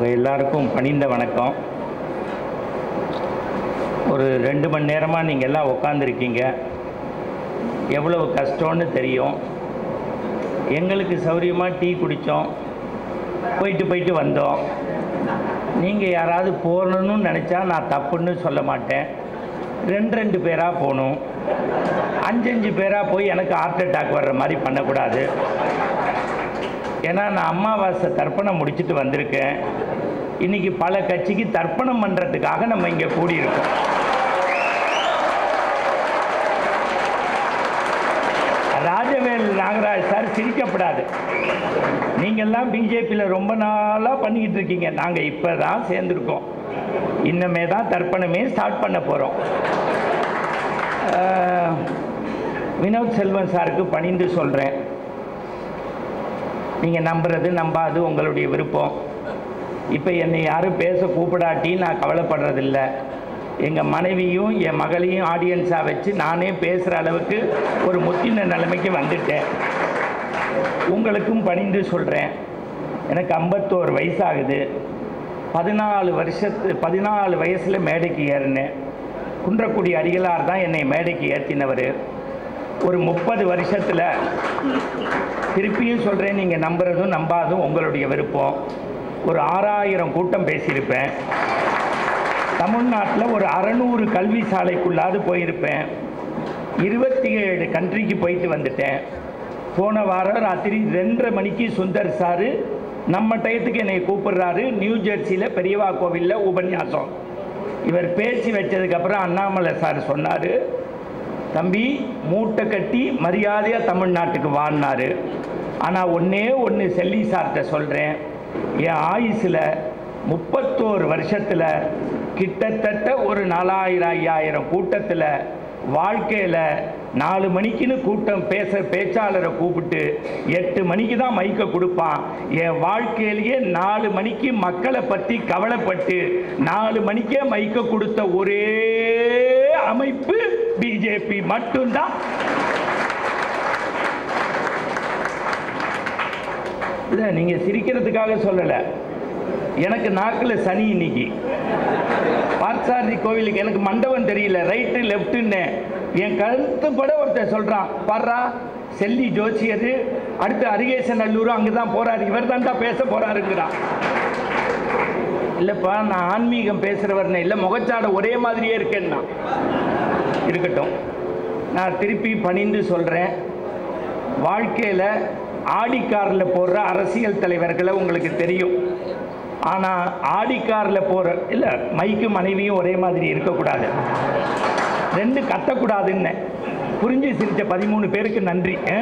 உங்கள் எல்லாருக்கும் பணிந்த வணக்கம் ஒரு ரெண்டு மணி நேரமாக நீங்கள் எல்லாம் உட்காந்துருக்கீங்க எவ்வளவு கஷ்டம்னு தெரியும் எங்களுக்கு சௌரியமாக டீ குடித்தோம் போயிட்டு போயிட்டு வந்தோம் நீங்கள் யாராவது போகணுன்னு நினச்சா நான் தப்புன்னு சொல்ல மாட்டேன் ரெண்டு ரெண்டு பேராக போகணும் அஞ்சஞ்சு பேராக போய் எனக்கு ஹார்ட் அட்டாக் வர்ற மாதிரி பண்ணக்கூடாது ஏன்னா நான் அமாவாசை தர்ப்பணம் முடிச்சுட்டு வந்திருக்கேன் இன்னைக்கு பல கட்சிக்கு தர்ப்பணம் பண்ணுறதுக்காக நம்ம இங்கே கூடியிருக்கோம் ராஜவேல் நாகராஜ் சார் சிரிக்கப்படாது நீங்கள்லாம் பிஜேபியில் ரொம்ப நாளாக பண்ணிக்கிட்டு இருக்கீங்க நாங்கள் இப்போ தான் சேர்ந்துருக்கோம் இன்னமே தான் தர்ப்பணமே ஸ்டார்ட் பண்ண போகிறோம் வினோத் செல்வன் சாருக்கு பணிந்து சொல்கிறேன் நீங்கள் நம்புறது நம்பாது உங்களுடைய விருப்பம் இப்போ என்னை யாரும் பேச கூப்பிடாட்டி நான் கவலைப்படுறதில்ல எங்கள் மனைவியும் என் மகளையும் ஆடியன்ஸாக வச்சு நானே பேசுகிற அளவுக்கு ஒரு முத்தின நிலைமைக்கு வந்துட்டேன் உங்களுக்கும் பணிந்து சொல்கிறேன் எனக்கு ஐம்பத்தோரு வயசாகுது பதினாலு வருஷத்து பதினாலு வயசில் மேடைக்கு ஏறினேன் குன்றக்குடி அடிகளார் தான் என்னை மேடைக்கு ஏற்றினவர் ஒரு முப்பது வருஷத்தில் திருப்பியும் சொல்கிறேன் நீங்கள் நம்புறதும் நம்பாதும் உங்களுடைய விருப்பம் ஒரு ஆறாயிரம் கூட்டம் பேசியிருப்பேன் தமிழ்நாட்டில் ஒரு அறநூறு கல்வி சாலைக்குள்ளாது போயிருப்பேன் இருபத்தி ஏழு கண்ட்ரிக்கு போயிட்டு வந்துட்டேன் போன வாரம் ராத்திரி ரெண்டரை மணிக்கு சுந்தர் சாரு நம்ம டயத்துக்கு என்னை கூப்பிடுறாரு நியூ ஜெர்சியில் பெரியவா கோவிலில் உபன்யாசம் இவர் பேச்சு வச்சதுக்கப்புறம் அண்ணாமலை சார் சொன்னார் தம்பி மூட்டை கட்டி மரியாதையாக தமிழ்நாட்டுக்கு வாழ்னாரு ஆனால் ஒன்றே ஒன்று செல்லி சார்கிட்ட சொல்கிறேன் என் ஆயுசில் முப்பத்தோரு வருஷத்தில் கிட்டத்தட்ட ஒரு நாலாயிரம் ஐயாயிரம் கூட்டத்தில் வாழ்க்கையில் நாலு மணிக்குன்னு கூட்டம் பேச பேச்சாளரை கூப்பிட்டு எட்டு மணிக்கு தான் மைக்கை கொடுப்பான் என் வாழ்க்கையிலேயே நாலு மணிக்கு மக்களை பற்றி கவலைப்பட்டு நாலு மணிக்கே மைக்கை கொடுத்த ஒரே அமைப்பு பிஜேபி மட்டும்தான் இல்லை நீங்கள் சிரிக்கிறதுக்காக சொல்லலை எனக்கு நாக்கில் சனி இன்னைக்கு பார்த்தசாரதி கோவிலுக்கு எனக்கு மண்டபம் தெரியல ரைட்டு லெஃப்ட்டுன்னு என் கருத்துப்பட ஒருத்தர் சொல்கிறான் பாடுறா செல்லி ஜோசியர் அடுத்து அரிகேச நல்லூர் அங்கே தான் போகிறாரு இவர் தான்டா பேச போகிறாருங்கிறான் இல்லைப்பா நான் ஆன்மீகம் பேசுகிறவர்னு இல்லை முகச்சாடை ஒரே மாதிரியே இருக்கேன்னா இருக்கட்டும் நான் திருப்பி பணிந்து சொல்கிறேன் வாழ்க்கையில் ஆடி காரில் போடுற அரசியல் தலைவர்களை உங்களுக்கு தெரியும் ஆனால் ஆடி காரில் போகிற இல்லை மைக்கு மனைவியும் ஒரே மாதிரி இருக்கக்கூடாது ரெண்டு கத்தக்கூடாதுன்னு புரிஞ்சு சிரித்த பதிமூணு பேருக்கு நன்றி ஆ?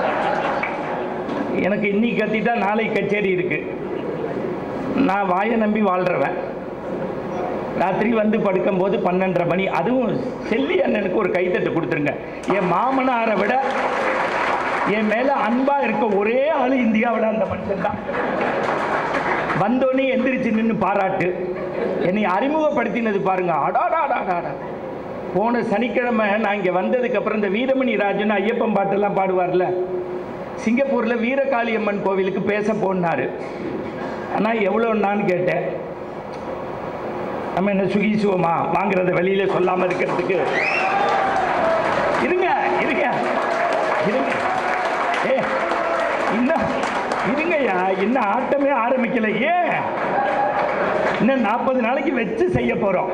எனக்கு இன்னைக்கு கத்திட்டா நாளை கச்சேரி இருக்குது நான் வாயை நம்பி வாழ்கிறவன் ராத்திரி வந்து படுக்கும்போது பன்னெண்டரை மணி அதுவும் செல்லி அண்ணனுக்கு ஒரு கைத்தட்டு கொடுத்துருங்க என் மாமனாரை விட என் மேலே அன்பாக இருக்க ஒரே ஆள் இந்தியாவில் அந்த மனுஷன் தான் வந்தோடனே எந்திரிச்சு நின்று பாராட்டு என்னை அறிமுகப்படுத்தினது பாருங்க அடாடாடாடாடா போன சனிக்கிழமை நான் இங்கே வந்ததுக்கப்புறம் இந்த வீரமணி ராஜன் ஐயப்பன் பாட்டெல்லாம் பாடுவார்ல சிங்கப்பூரில் வீரகாளியம்மன் கோவிலுக்கு பேச போனார் ஆனால் எவ்வளோன்னான்னு கேட்டேன் நம்ம என்ன சுகி சுகமா வாங்குறத வெளியில சொல்லாமல் இருக்கிறதுக்கு இருங்க இருங்க இருங்க ஏ இன்னும் இருங்கய்யா இன்னும் ஆட்டமே ஆரம்பிக்கல ஏன் இன்னும் நாற்பது நாளைக்கு வச்சு செய்ய போகிறோம்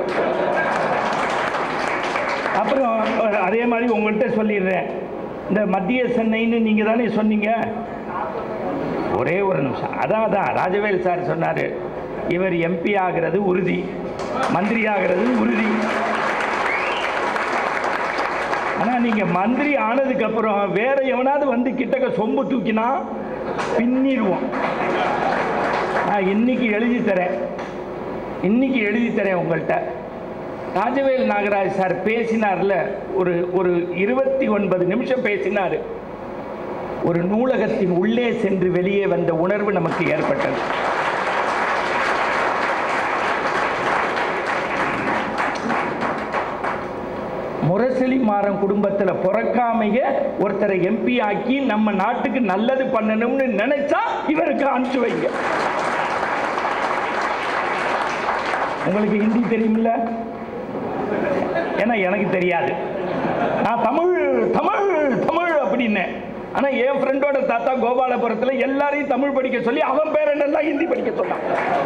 அப்புறம் அதே மாதிரி உங்கள்கிட்ட சொல்லிடுறேன் இந்த மத்திய சென்னைன்னு நீங்கள் தானே சொன்னீங்க ஒரே ஒரு நிமிஷம் அதான் அதான் ராஜவேல் சார் சொன்னார் இவர் எம்பி ஆகிறது உறுதி மந்திரி ஆகிறது உறுதி ஆனால் நீங்கள் மந்திரி ஆனதுக்கப்புறம் வேற எவனாவது வந்து கிட்டக்க சொம்பு தூக்கினா பின்னிடுவோம் நான் இன்னைக்கு எழுதி தரேன் இன்னைக்கு எழுதி தரேன் உங்கள்கிட்ட ராஜவேல் நாகராஜ் சார் பேசினார்ல ஒரு ஒரு இருபத்தி ஒன்பது நிமிஷம் பேசினார் ஒரு நூலகத்தின் உள்ளே சென்று வெளியே வந்த உணர்வு நமக்கு ஏற்பட்டது முரசொலி மாறன் குடும்பத்தில் பிறக்காமைய ஒருத்தரை எம்பி ஆக்கி நம்ம நாட்டுக்கு நல்லது பண்ணணும்னு நினைச்சா இவருக்கு அனுப்பிச்சு வைங்க உங்களுக்கு ஹிந்தி தெரியுமில்ல ஏன்னா எனக்கு தெரியாது நான் தமிழ் தமிழ் தமிழ் அப்படின்னேன் ஆனால் என் ஃப்ரெண்டோட தாத்தா கோபாலபுரத்தில் எல்லாரையும் தமிழ் படிக்க சொல்லி அவன் பேரனெல்லாம் ஹிந்தி படிக்க சொன்னான்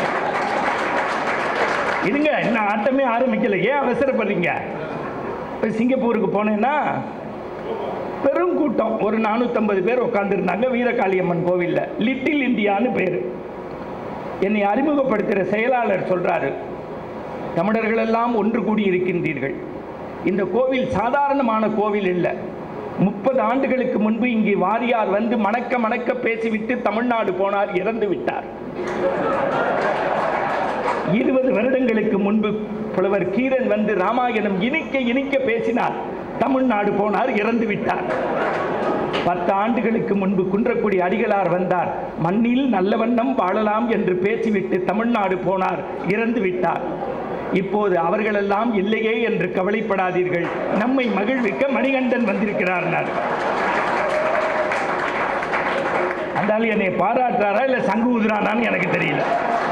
இதுங்க இன்னும் ஆட்டமே ஆரம்பிக்கல ஏன் அவசரப்படுறீங்க இப்போ சிங்கப்பூருக்கு போனேன்னா பெரும் கூட்டம் ஒரு நானூற்றம்பது பேர் உட்காந்துருந்தாங்க வீரகாளியம்மன் கோவிலில் லிட்டில் இந்தியான்னு பேர் என்னை அறிமுகப்படுத்துகிற செயலாளர் சொல்றாரு தமிழர்கள் எல்லாம் ஒன்று கூடி இருக்கின்றீர்கள் இந்த கோவில் சாதாரணமான கோவில் இல்லை முப்பது ஆண்டுகளுக்கு முன்பு இங்கே வாரியார் வந்து மணக்க மணக்க பேசிவிட்டு தமிழ்நாடு போனார் இறந்து விட்டார் இருபது வருடங்களுக்கு முன்பு புலவர் கீரன் வந்து ராமாயணம் இனிக்க இனிக்க பேசினார் தமிழ்நாடு போனார் இறந்து விட்டார் பத்து ஆண்டுகளுக்கு முன்பு குன்றக்குடி அடிகளார் வந்தார் மண்ணில் நல்ல வண்ணம் வாழலாம் என்று பேசிவிட்டு தமிழ்நாடு போனார் இறந்து விட்டார் இப்போது அவர்களெல்லாம் இல்லையே என்று கவலைப்படாதீர்கள் நம்மை மகிழ்விக்க மணிகண்டன் வந்திருக்கிறார் அந்த ஆள் என்னை பாராட்டுறாரா இல்லை சங்கு ஊதுறானான்னு எனக்கு தெரியல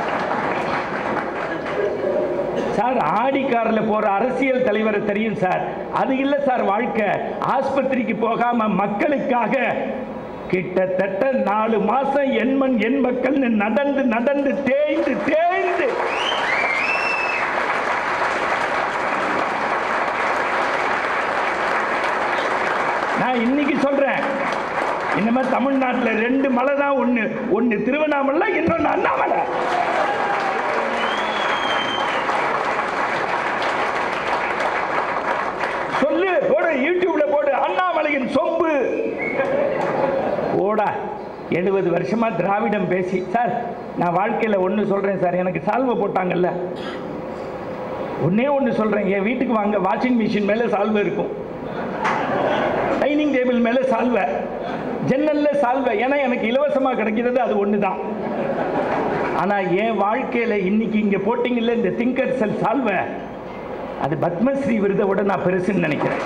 சார் ஆடி காரில் போற அரசியல் தலைவரை தெரியும் சார் அது இல்லை சார் வாழ்க்கை ஆஸ்பத்திரிக்கு போகாம மக்களுக்காக கிட்டத்தட்ட நாலு மாசம் எண்மண் எண் மக்கள் நடந்து நடந்து தேய்ந்து தேய்ந்து நான் இன்னைக்கு சொல்றேன் இனிமே தமிழ்நாட்டில் ரெண்டு மலை தான் ஒன்று ஒன்று திருவண்ணாமலை இன்னொன்று அண்ணாமலை சொல்லு போடு யூடியூப்ல போடு அண்ணாமலையின் சொம்பு ஓடா எழுபது வருஷமா திராவிடம் பேசி சார் நான் வாழ்க்கையில் ஒன்று சொல்றேன் சார் எனக்கு சால்வை போட்டாங்கல்ல ஒன்னே ஒன்று சொல்றேன் என் வீட்டுக்கு வாங்க வாஷிங் மிஷின் மேலே சால்வை இருக்கும் டைனிங் டேபிள் மேலே சால்வை ஜன்னல்ல சால்வை ஏன்னா எனக்கு இலவசமாக கிடைக்கிறது அது ஒன்று தான் ஆனால் என் வாழ்க்கையில் இன்னைக்கு இங்கே போட்டிங்கல்ல இந்த திங்கர் செல் சால்வை அது பத்மஸ்ரீ விருதை விட நான் பெருசுன்னு நினைக்கிறேன்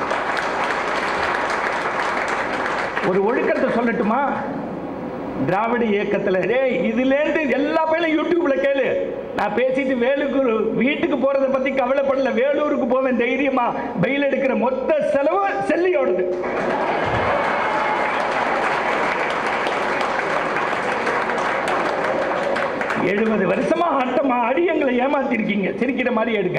ஒரு ஒழுக்கத்தை சொல்லட்டுமா திராவிட இயக்கத்தில் டேய் இதுலேருந்து எல்லா பேரும் யூடியூப்ல கேளு நான் பேசிட்டு வேலூர் வீட்டுக்கு போறதை பத்தி கவலைப்படல வேலூருக்கு போவேன் தைரியமா பெயில் எடுக்கிற மொத்த செலவு செல்லியோடது எழுபது வருஷமா ஆட்டமா அடி எங்களை ஏமாத்திருக்கீங்க சிரிக்கிற மாதிரி எடுங்க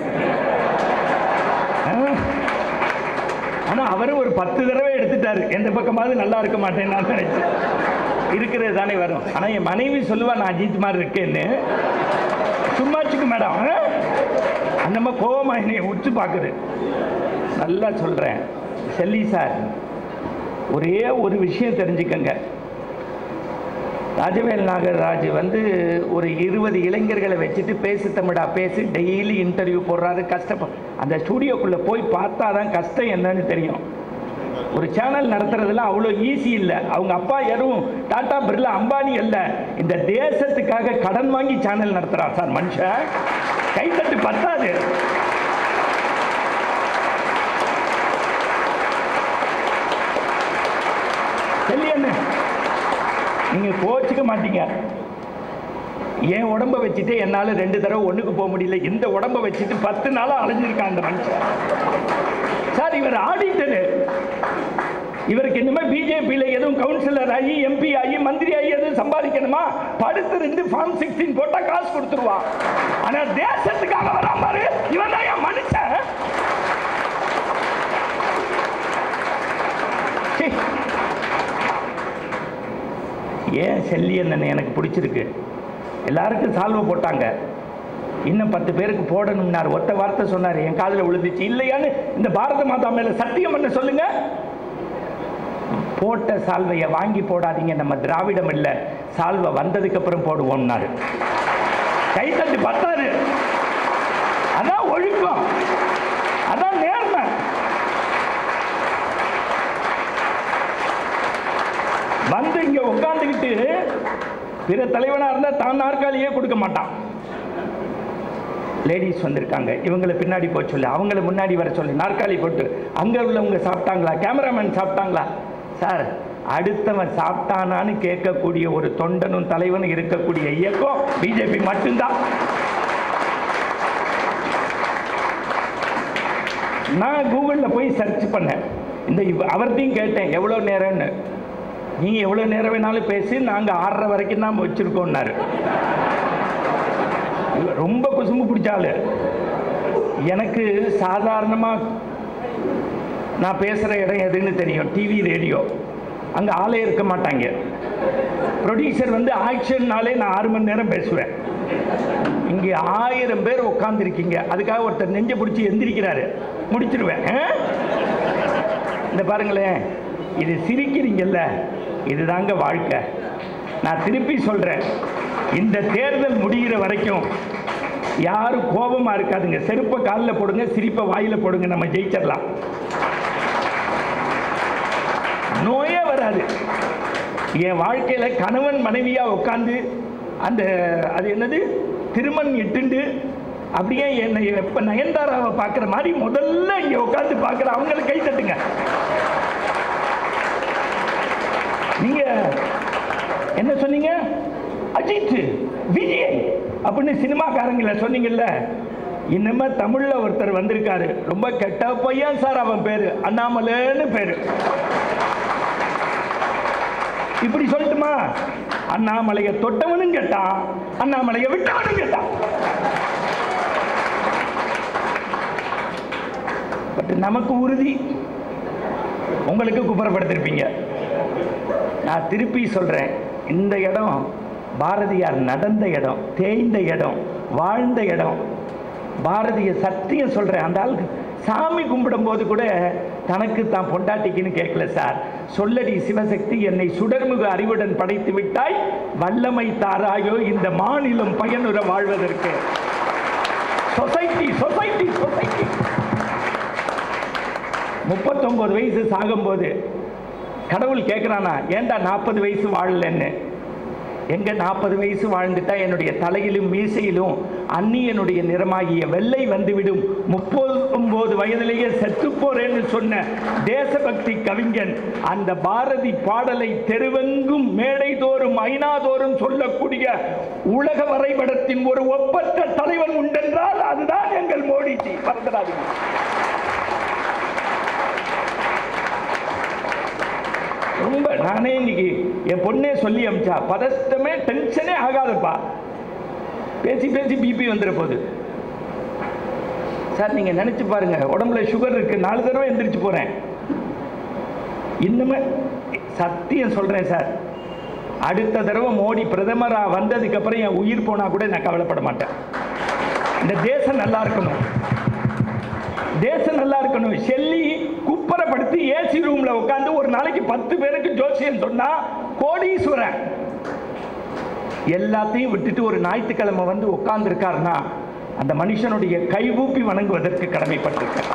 ஆ. ஆனா அவரு ஒரு பத்து தடவை எடுத்துட்டாரு எந்த பக்கமாவது நல்லா இருக்க மாட்டேன் நான் நினைச்சேன் இருக்கிறது தானே வரும் ஆனா என் மனைவி சொல்லுவா நான் அஜித் மாதிரி இருக்கேன்னு சும்மாச்சுக்கு மேடம் ஆ? அந்த மாதிரி கோவமா என்னை உச்சு பார்க்குது நல்லா சொல்றேன் செல்லி சார் ஒரே ஒரு விஷயம் தெரிஞ்சுக்கங்க ராஜவேல் நாகராஜ் வந்து ஒரு இருபது இளைஞர்களை வச்சுட்டு பேசு தமிழா பேசி டெய்லி இன்டர்வியூ போடுறாரு கஷ்டப்ப அந்த ஸ்டூடியோக்குள்ளே போய் பார்த்தா தான் கஷ்டம் என்னன்னு தெரியும் ஒரு சேனல் நடத்துறதுலாம் அவ்வளோ ஈஸி இல்லை அவங்க அப்பா யாரும் டாடா பிர்லா அம்பானி அல்ல இந்த தேசத்துக்காக கடன் வாங்கி சேனல் நடத்துகிறான் சார் மனுஷன் கைத்தட்டு பத்தாது செல்லி என்ன நீங்க கோச்சிக்க மாட்டீங்க என் உடம்ப வச்சுட்டு என்னால ரெண்டு தடவை ஒண்ணுக்கு போக முடியல இந்த உடம்ப வச்சுட்டு பத்து நாளா அலைஞ்சிருக்கான் அந்த மனுஷன் சார் இவர் ஆடிட்டரு இவருக்கு இனிமே பிஜேபியில எதுவும் கவுன்சிலர் ஆகி எம்பி ஆகி மந்திரி ஆகி எதுவும் சம்பாதிக்கணுமா படுத்து ரெண்டு ஃபார்ம் சிக்ஸ்டீன் போட்டா காசு கொடுத்துருவான் ஆனா தேசத்துக்காக வராம பாரு இவன் தான் என் மனுஷன் சீ. ஏன் செல்லியண்ணன் எனக்கு பிடிச்சிருக்கு எல்லாருக்கும் சால்வை போட்டாங்க இன்னும் பத்து பேருக்கு போடணும்னார் ஒத்த வார்த்தை சொன்னார் என் காதில் விழுந்துச்சு இல்லையான்னு இந்த பாரத மாதா மேல சத்தியம் பண்ண சொல்லுங்க போட்ட சால்வையை வாங்கி போடாதீங்க நம்ம திராவிடம் இல்லை சால்வை வந்ததுக்கு அப்புறம் போடுவோம்னாரு கைத்தட்டு பத்தாரு அதான் ஒழுக்கம் அதான் நேர்மை வந்து இங்க உட்காந்துக்கிட்டு பிற தலைவனா இருந்தா தான் நாற்காலியே கொடுக்க மாட்டான் லேடிஸ் வந்திருக்காங்க இவங்களை பின்னாடி போக சொல்லு அவங்கள முன்னாடி வர சொல்லு நாற்காலி போட்டு அங்க உள்ளவங்க சாப்பிட்டாங்களா கேமராமேன் சாப்பிட்டாங்களா சார் அடுத்தவன் சாப்பிட்டானான்னு கேட்கக்கூடிய ஒரு தொண்டனும் தலைவனும் இருக்கக்கூடிய இயக்கம் பிஜேபி மட்டும்தான் நான் கூகுளில் போய் சர்ச் பண்ணேன் இந்த இவ- அவர்கிட்டையும் கேட்டேன் எவ்வளோ நேரம்னு நீங்கள் எவ்வளோ நேரம் வேணாலும் பேசி நாங்கள் ஆறரை வரைக்கும் தான் வச்சுருக்கோம்னாரு ரொம்ப குசும்பு பிடிச்சாலு எனக்கு சாதாரணமாக நான் பேசுகிற இடம் எதுன்னு தெரியும் டிவி ரேடியோ அங்கே ஆளே இருக்க மாட்டாங்க ப்ரொடியூசர் வந்து ஆக்ஷன்னாலே நான் ஆறு மணி நேரம் பேசுவேன் இங்கே ஆயிரம் பேர் உட்காந்துருக்கீங்க அதுக்காக ஒருத்தர் நெஞ்சை பிடிச்சி எந்திரிக்கிறாரு முடிச்சிருவேன் ஆ? இந்த பாருங்களேன் இது சிரிக்கிறீங்கல்ல இதுதாங்க வாழ்க்கை நான் திருப்பி சொல்கிறேன் இந்த தேர்தல் முடிகிற வரைக்கும் யாரும் கோபமாக இருக்காதுங்க செருப்பை காலில் போடுங்க சிரிப்பை வாயில் போடுங்க நம்ம ஜெயிச்சிடலாம் நோயே வராது என் வாழ்க்கையில் கணவன் மனைவியாக உட்காந்து அந்த அது என்னது திருமண் இட்டுண்டு அப்படியே என்னை எப்போ நயன்தாராவை பார்க்குற மாதிரி முதல்ல இங்கே உட்காந்து பார்க்குற அவங்களுக்கு கை தட்டுங்க நீங்க என்ன சொன்னீங்க அஜித் விஜய் அப்படின்னு சினிமாக்காரங்கள சொன்னீங்கல்ல இனிமே தமிழ்ல ஒருத்தர் வந்திருக்காரு ரொம்ப கெட்ட பையன் சார் அவன் பேரு அண்ணாமலைன்னு பேரு இப்படி சொல்லட்டுமா அண்ணாமலையை தொட்டவனும் கேட்டான் அண்ணாமலையை விட்டவனும் கேட்டான் பட் நமக்கு உறுதி உங்களுக்கு குப்புறப்படுத்திருப்பீங்க நான் திருப்பி சொல்கிறேன் இந்த இடம் பாரதியார் நடந்த இடம் தேய்ந்த இடம் வாழ்ந்த இடம் பாரதிய சத்தியம் சொல்கிறேன் அந்த ஆளுக்கு சாமி கும்பிடும்போது கூட தனக்கு தான் பொண்டாட்டிக்குன்னு கேட்கல சார் சொல்லடி சிவசக்தி என்னை சுடர்முக அறிவுடன் படைத்து விட்டாய் வல்லமை தாராயோ இந்த மாநிலம் பயனுற வாழ்வதற்கு சொசைட்டி சொசைட்டி சொசைட்டி முப்பத்தொன்பது வயசு சாகும்போது கடவுள் கேட்குறானா ஏன்டா நாற்பது வயசு வாழலன்னு எங்க நாற்பது வயசு வாழ்ந்துட்டா என்னுடைய தலையிலும் மீசையிலும் அந்நியனுடைய நிறமாகிய வெள்ளை வந்துவிடும் முப்பது ஒன்பது வயதிலேயே செத்து போறேன்னு சொன்ன தேசபக்தி கவிஞன் அந்த பாரதி பாடலை தெருவெங்கும் மேடை தோறும் ஐநாதோறும் சொல்லக்கூடிய உலக வரைபடத்தின் ஒரு ஒப்பற்ற தலைவன் உண்டென்றால் அதுதான் எங்கள் மோடிஜி மறந்துடாதீங்க ரொம்ப நானே இன்னைக்கு என் பொண்ணே சொல்லி அமிச்சா பதஷ்டமே டென்ஷனே ஆகாதப்பா பேசி பேசி பிபி வந்துட போகுது சார் நீங்க நினைச்சு பாருங்க உடம்புல சுகர் இருக்கு நாலு தடவை எந்திரிச்சு போறேன் இன்னுமே சத்தியம் சொல்றேன் சார் அடுத்த தடவை மோடி பிரதமரா வந்ததுக்கு அப்புறம் என் உயிர் போனா கூட நான் கவலைப்பட மாட்டேன் இந்த தேசம் நல்லா இருக்கணும் தேசம் நல்லா இருக்கணும் செல்லி குப்பரப்படுத்தி ஏசி ரூம்ல உட்காந்து ஒரு நாளைக்கு பத்து பேருக்கு ஜோசியம் சொன்னா கோடீஸ்வரன் எல்லாத்தையும் விட்டுட்டு ஒரு ஞாயிற்றுக்கிழமை வந்து உட்கார்ந்து இருக்காருன்னா அந்த மனுஷனுடைய கைகூப்பி வணங்குவதற்கு கடமைப்பட்டிருக்கேன்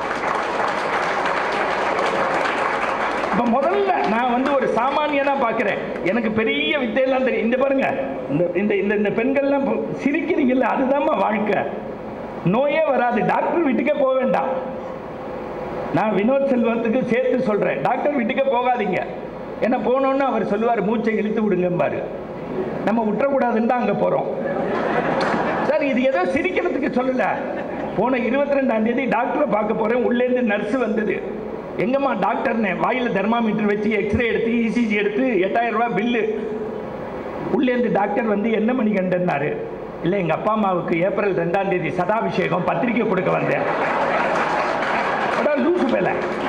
இப்ப முதல்ல நான் வந்து ஒரு சாமானியனா பார்க்கிறேன் எனக்கு பெரிய வித்தையெல்லாம் தெரியும் இந்த பாருங்க இந்த இந்த இந்த இந்த பெண்கள்லாம் இப்போ சிரிக்கிறீங்கல்ல அதுதாம்மா வாழ்க்கை நோயே வராது டாக்டர் வீட்டுக்கே போக வேண்டாம் நான் வினோத் செல்வத்துக்கு சேர்த்து சொல்றேன் டாக்டர் வீட்டுக்கே போகாதீங்க ஏன்னா போனோன்னு அவர் சொல்லுவார் மூச்சை இழுத்து விடுங்கம்பாரு நம்ம விட்டுறக்கூடாதுன்னு தான் அங்கே போகிறோம் சார் இது ஏதோ சிரிக்கிறதுக்கு சொல்லல போன இருபத்தி ரெண்டாம் தேதி டாக்டரை பார்க்க போறேன் உள்ளேருந்து நர்ஸ் வந்தது எங்கம்மா டாக்டர்னே வாயில தெர்மாமீட்டர் வச்சு எக்ஸ்ரே எடுத்து இசிஜி எடுத்து எட்டாயிரம் ரூபாய் பில்லு உள்ளேருந்து டாக்டர் வந்து என்ன மணி கண்டனாரு இல்லை எங்கள் அப்பா அம்மாவுக்கு ஏப்ரல் ரெண்டாம் தேதி சதாபிஷேகம் பத்திரிக்கை கொடுக்க வந்தேன் அடா லூசு பேல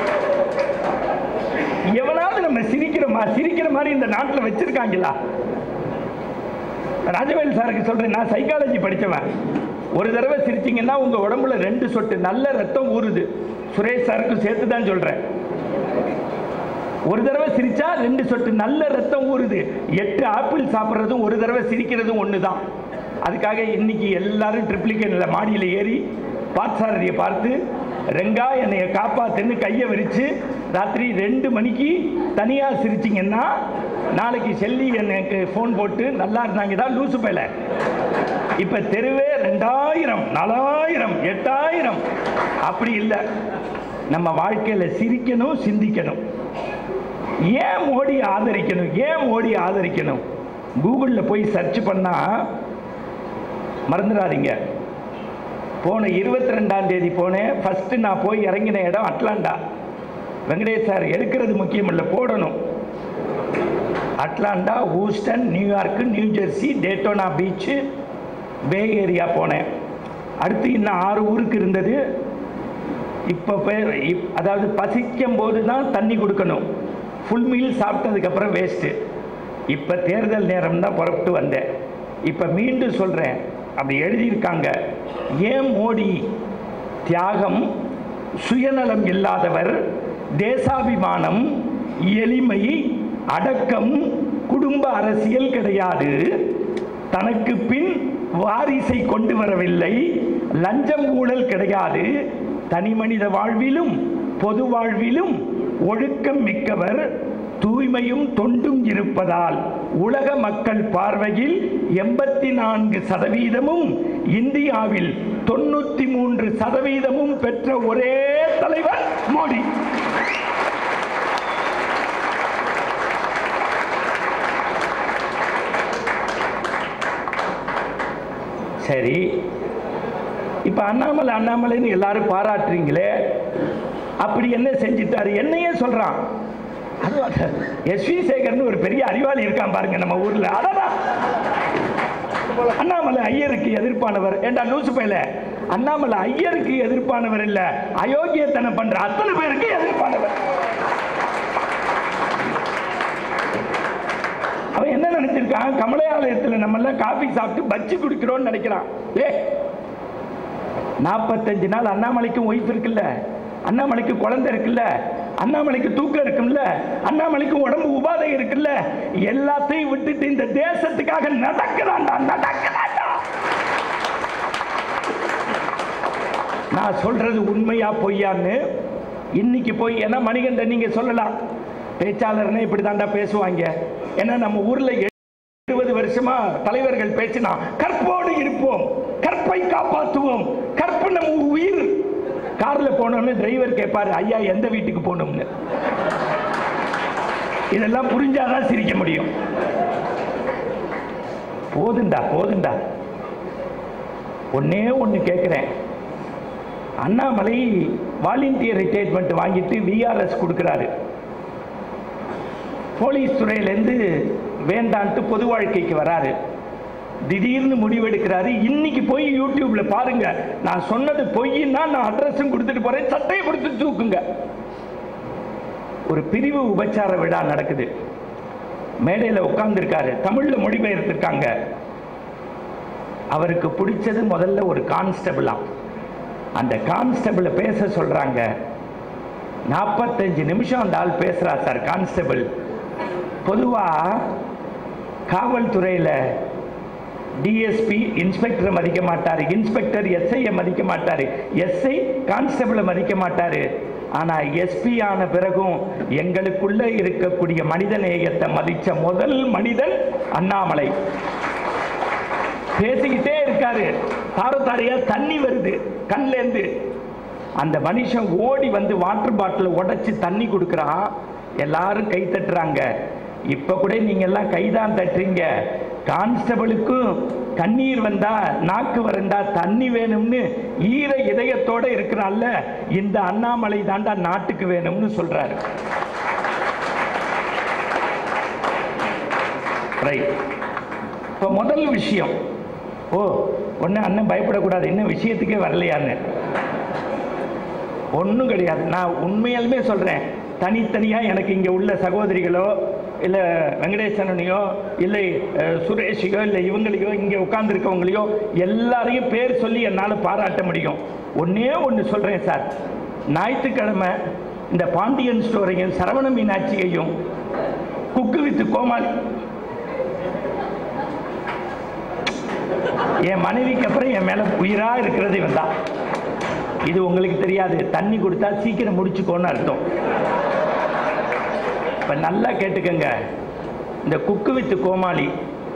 எவனாவது நம்ம சிரிக்கிறோமா சிரிக்கிற மாதிரி இந்த நாட்டில் வச்சிருக்காங்களா ராஜவேல் சாருக்கு சொல்றேன் நான் சைக்காலஜி படிச்சவன் ஒரு தடவை சிரிச்சீங்கன்னா உங்க உடம்புல ரெண்டு சொட்டு நல்ல ரத்தம் ஊறுது சுரேஷ் சாருக்கும் சேர்த்து தான் சொல்றேன் ஒரு தடவை சிரிச்சா ரெண்டு சொட்டு நல்ல ரத்தம் ஊறுது எட்டு ஆப்பிள் சாப்பிட்றதும் ஒரு தடவை சிரிக்கிறதும் ஒன்று தான் அதுக்காக இன்னைக்கு எல்லாரும் ட்ரிப்ளிகேனில் மாடியில் ஏறி பாட்சாரதியை பார்த்து ரெங்கா என்னைய காப்பாத்துன்னு கையை விரிச்சு ராத்திரி ரெண்டு மணிக்கு தனியாக சிரிச்சிங்கன்னா நாளைக்கு செல்லி எனக்கு ஃபோன் போட்டு நல்லா இருந்தாங்க தான் லூசு பையல இப்போ தெருவே ரெண்டாயிரம் நாலாயிரம் எட்டாயிரம் அப்படி இல்லை நம்ம வாழ்க்கையில் சிரிக்கணும் சிந்திக்கணும் ஏன் மோடி ஆதரிக்கணும் ஏன் மோடி ஆதரிக்கணும் கூகுளில் போய் சர்ச் பண்ணா மறந்துடாதீங்க போன இருபத்தி ரெண்டாம் தேதி போனேன் ஃபஸ்ட்டு நான் போய் இறங்கின இடம் அட்லாண்டா வெங்கடேஷ் சார் எடுக்கிறது முக்கியம் இல்லை போடணும் Atlanta Houston New York New Jersey Daytona beach bay area போனேன் அடுத்து இன்னும் ஆறு ஊருக்கு இருந்தது இப்போ பேர் இப் அதாவது பசிக்கும் போது தான் தண்ணி கொடுக்கணும் ஃபுல் மீல் சாப்பிட்டதுக்கப்புறம் வேஸ்ட்டு இப்போ தேர்தல் நேரம் தான் புறப்பட்டு வந்தேன் இப்போ மீண்டும் சொல்கிறேன் அப்படி எழுதியிருக்காங்க ஏன் மோடி தியாகம் சுயநலம் இல்லாதவர் தேசாபிமானம் எளிமை அடக்கம் குடும்ப அரசியல் கிடையாது தனக்கு பின் வாரிசை கொண்டு வரவில்லை லஞ்சம் ஊழல் கிடையாது தனி மனித வாழ்விலும் பொது வாழ்விலும் ஒழுக்கம் மிக்கவர் தூய்மையும் தொண்டும் இருப்பதால் உலக மக்கள் பார்வையில் எண்பத்தி நான்கு சதவீதமும் இந்தியாவில் தொண்ணூத்தி மூன்று சதவீதமும் பெற்ற ஒரே தலைவர் மோடி சரி இப்ப அண்ணாமலை அண்ணாமலைன்னு எல்லாரும் பாராட்டுறீங்களே அப்படி என்ன செஞ்சிட்டாரு என்னையே சொல்றான் எஸ் வி சேகர்னு ஒரு பெரிய அறிவாளி இருக்கான் பாருங்க நம்ம ஊர்ல அதான் அண்ணாமலை ஐயருக்கு எதிர்ப்பானவர் ஏண்டா லூசு பையல அண்ணாமலை ஐயருக்கு எதிர்ப்பானவர் இல்ல அயோக்கியத்தனம் பண்ற அத்தனை பேருக்கு எதிர்ப்பானவர் அவன் என்ன நினைச்சிருக்கான் கமலாலயத்தில் நம்ம எல்லாம் காபி சாப்பிட்டு பஜ்ஜி குடிக்கிறோம்னு நினைக்கிறான் ஏ நாற்பத்தஞ்சு நாள் அண்ணாமலைக்கும் ஒய்ஃப் இருக்குல்ல அண்ணாமலைக்கு குழந்தை இருக்குல்ல அண்ணாமலைக்கு தூக்கம் இருக்குல்ல அண்ணாமலைக்கு உடம்பு உபாதை இருக்குல்ல எல்லாத்தையும் விட்டுட்டு இந்த தேசத்துக்காக நடக்கிறான்டா நடக்கிறான்டா நான் சொல்றது உண்மையா பொய்யான்னு இன்னைக்கு போய் ஏன்னா மணிகண்டன் நீங்க சொல்லலாம் பேச்சாளர்னே இப்படி தாண்டா பேசுவாங்க ஏன்னா நம்ம ஊர்ல இருபது வருஷமா தலைவர்கள் பேசினா கற்போடு இருப்போம் கற்பை காப்பாற்றுவோம் கற்பு நம்ம உயிர் கார்ல போனோம்னு டிரைவர் கேட்பாரு ஐயா எந்த வீட்டுக்கு போகணும்னு இதெல்லாம் புரிஞ்சாதான் சிரிக்க முடியும் போதுண்டா போதுண்டா ஒன்னே ஒன்று கேட்குறேன் அண்ணாமலை வாலண்டியர் ரிட்டையர்மெண்ட் வாங்கிட்டு விஆர்எஸ் கொடுக்குறாரு போலீஸ் துறையிலேருந்து வேண்டான்ட்டு பொது வாழ்க்கைக்கு வராரு திடீர்னு முடிவெடுக்கிறாரு இன்னைக்கு போய் யூடியூப்ல பாருங்க நான் சொன்னது பொய்ன்னா நான் அட்ரஸும் கொடுத்துட்டு போறேன் சட்டையை கொடுத்து தூக்குங்க ஒரு பிரிவு உபச்சார விழா நடக்குது மேடையில் உட்கார்ந்துருக்காரு தமிழ்ல மொழிபெயர்த்திருக்காங்க அவருக்கு பிடிச்சது முதல்ல ஒரு கான்ஸ்டபிளா அந்த கான்ஸ்டபிளை பேச சொல்றாங்க நாற்பத்தஞ்சு நிமிஷம் அந்த ஆள் பேசுறா சார் கான்ஸ்டபிள் பொதுவா காவல்துறையில் டிஎஸ்பி இன்ஸ்பெக்டரை மதிக்க மாட்டார் இன்ஸ்பெக்டர் எஸ்ஐயை மதிக்க மாட்டார் எஸ்ஐ கான்ஸ்டபிளை மதிக்க மாட்டார் ஆனால் எஸ்பி ஆன பிறகும் எங்களுக்குள்ள இருக்கக்கூடிய மனித நேயத்தை மதித்த முதல் மனிதன் அண்ணாமலை பேசிக்கிட்டே இருக்காரு தார தாரையா தண்ணி வருது கண்லேருந்து அந்த மனுஷன் ஓடி வந்து வாட்டர் பாட்டில் உடைச்சு தண்ணி கொடுக்குறான் எல்லாரும் கை தட்டுறாங்க இப்ப கூட நீங்க எல்லாம் கைதான் தட்டுறீங்க கான்ஸ்டபிளுக்கும் கண்ணீர் வந்தா நாக்கு வரண்டா தண்ணி வேணும்னு ஈர இதயத்தோட இருக்கிறான்ல இந்த அண்ணாமலை தாண்டா நாட்டுக்கு வேணும்னு சொல்றாரு ரைட் இப்போ முதல் விஷயம் ஓ ஒன்று அண்ணன் பயப்படக்கூடாது என்ன விஷயத்துக்கே வரலையான்னு ஒன்றும் கிடையாது நான் உண்மையாலுமே சொல்கிறேன் தனித்தனியாக எனக்கு இங்கே உள்ள சகோதரிகளோ இல்லை வெங்கடேசனையோ இல்லை அஹ், சுரேஷையோ இல்லை இவங்களையோ இங்கே உட்கார்ந்துருக்கவங்களையோ எல்லாரையும் பேர் சொல்லி என்னால் பாராட்ட முடியும் ஒன்றே ஒன்று சொல்கிறேன் சார் ஞாயிற்றுக்கிழமை இந்த பாண்டியன் ஸ்டோரையும் சரவண மீனாட்சியையும் குக்கு வித்து கோமாளி என் மனைவிக்கு அப்புறம் என் மேல உயிரா இருக்கிறது இவன் தான் இது உங்களுக்கு தெரியாது தண்ணி கொடுத்தா சீக்கிரம் முடிச்சுக்கோன்னு அர்த்தம் இப்ப நல்லா கேட்டுக்கங்க இந்த குக்கு வித்து கோமாளி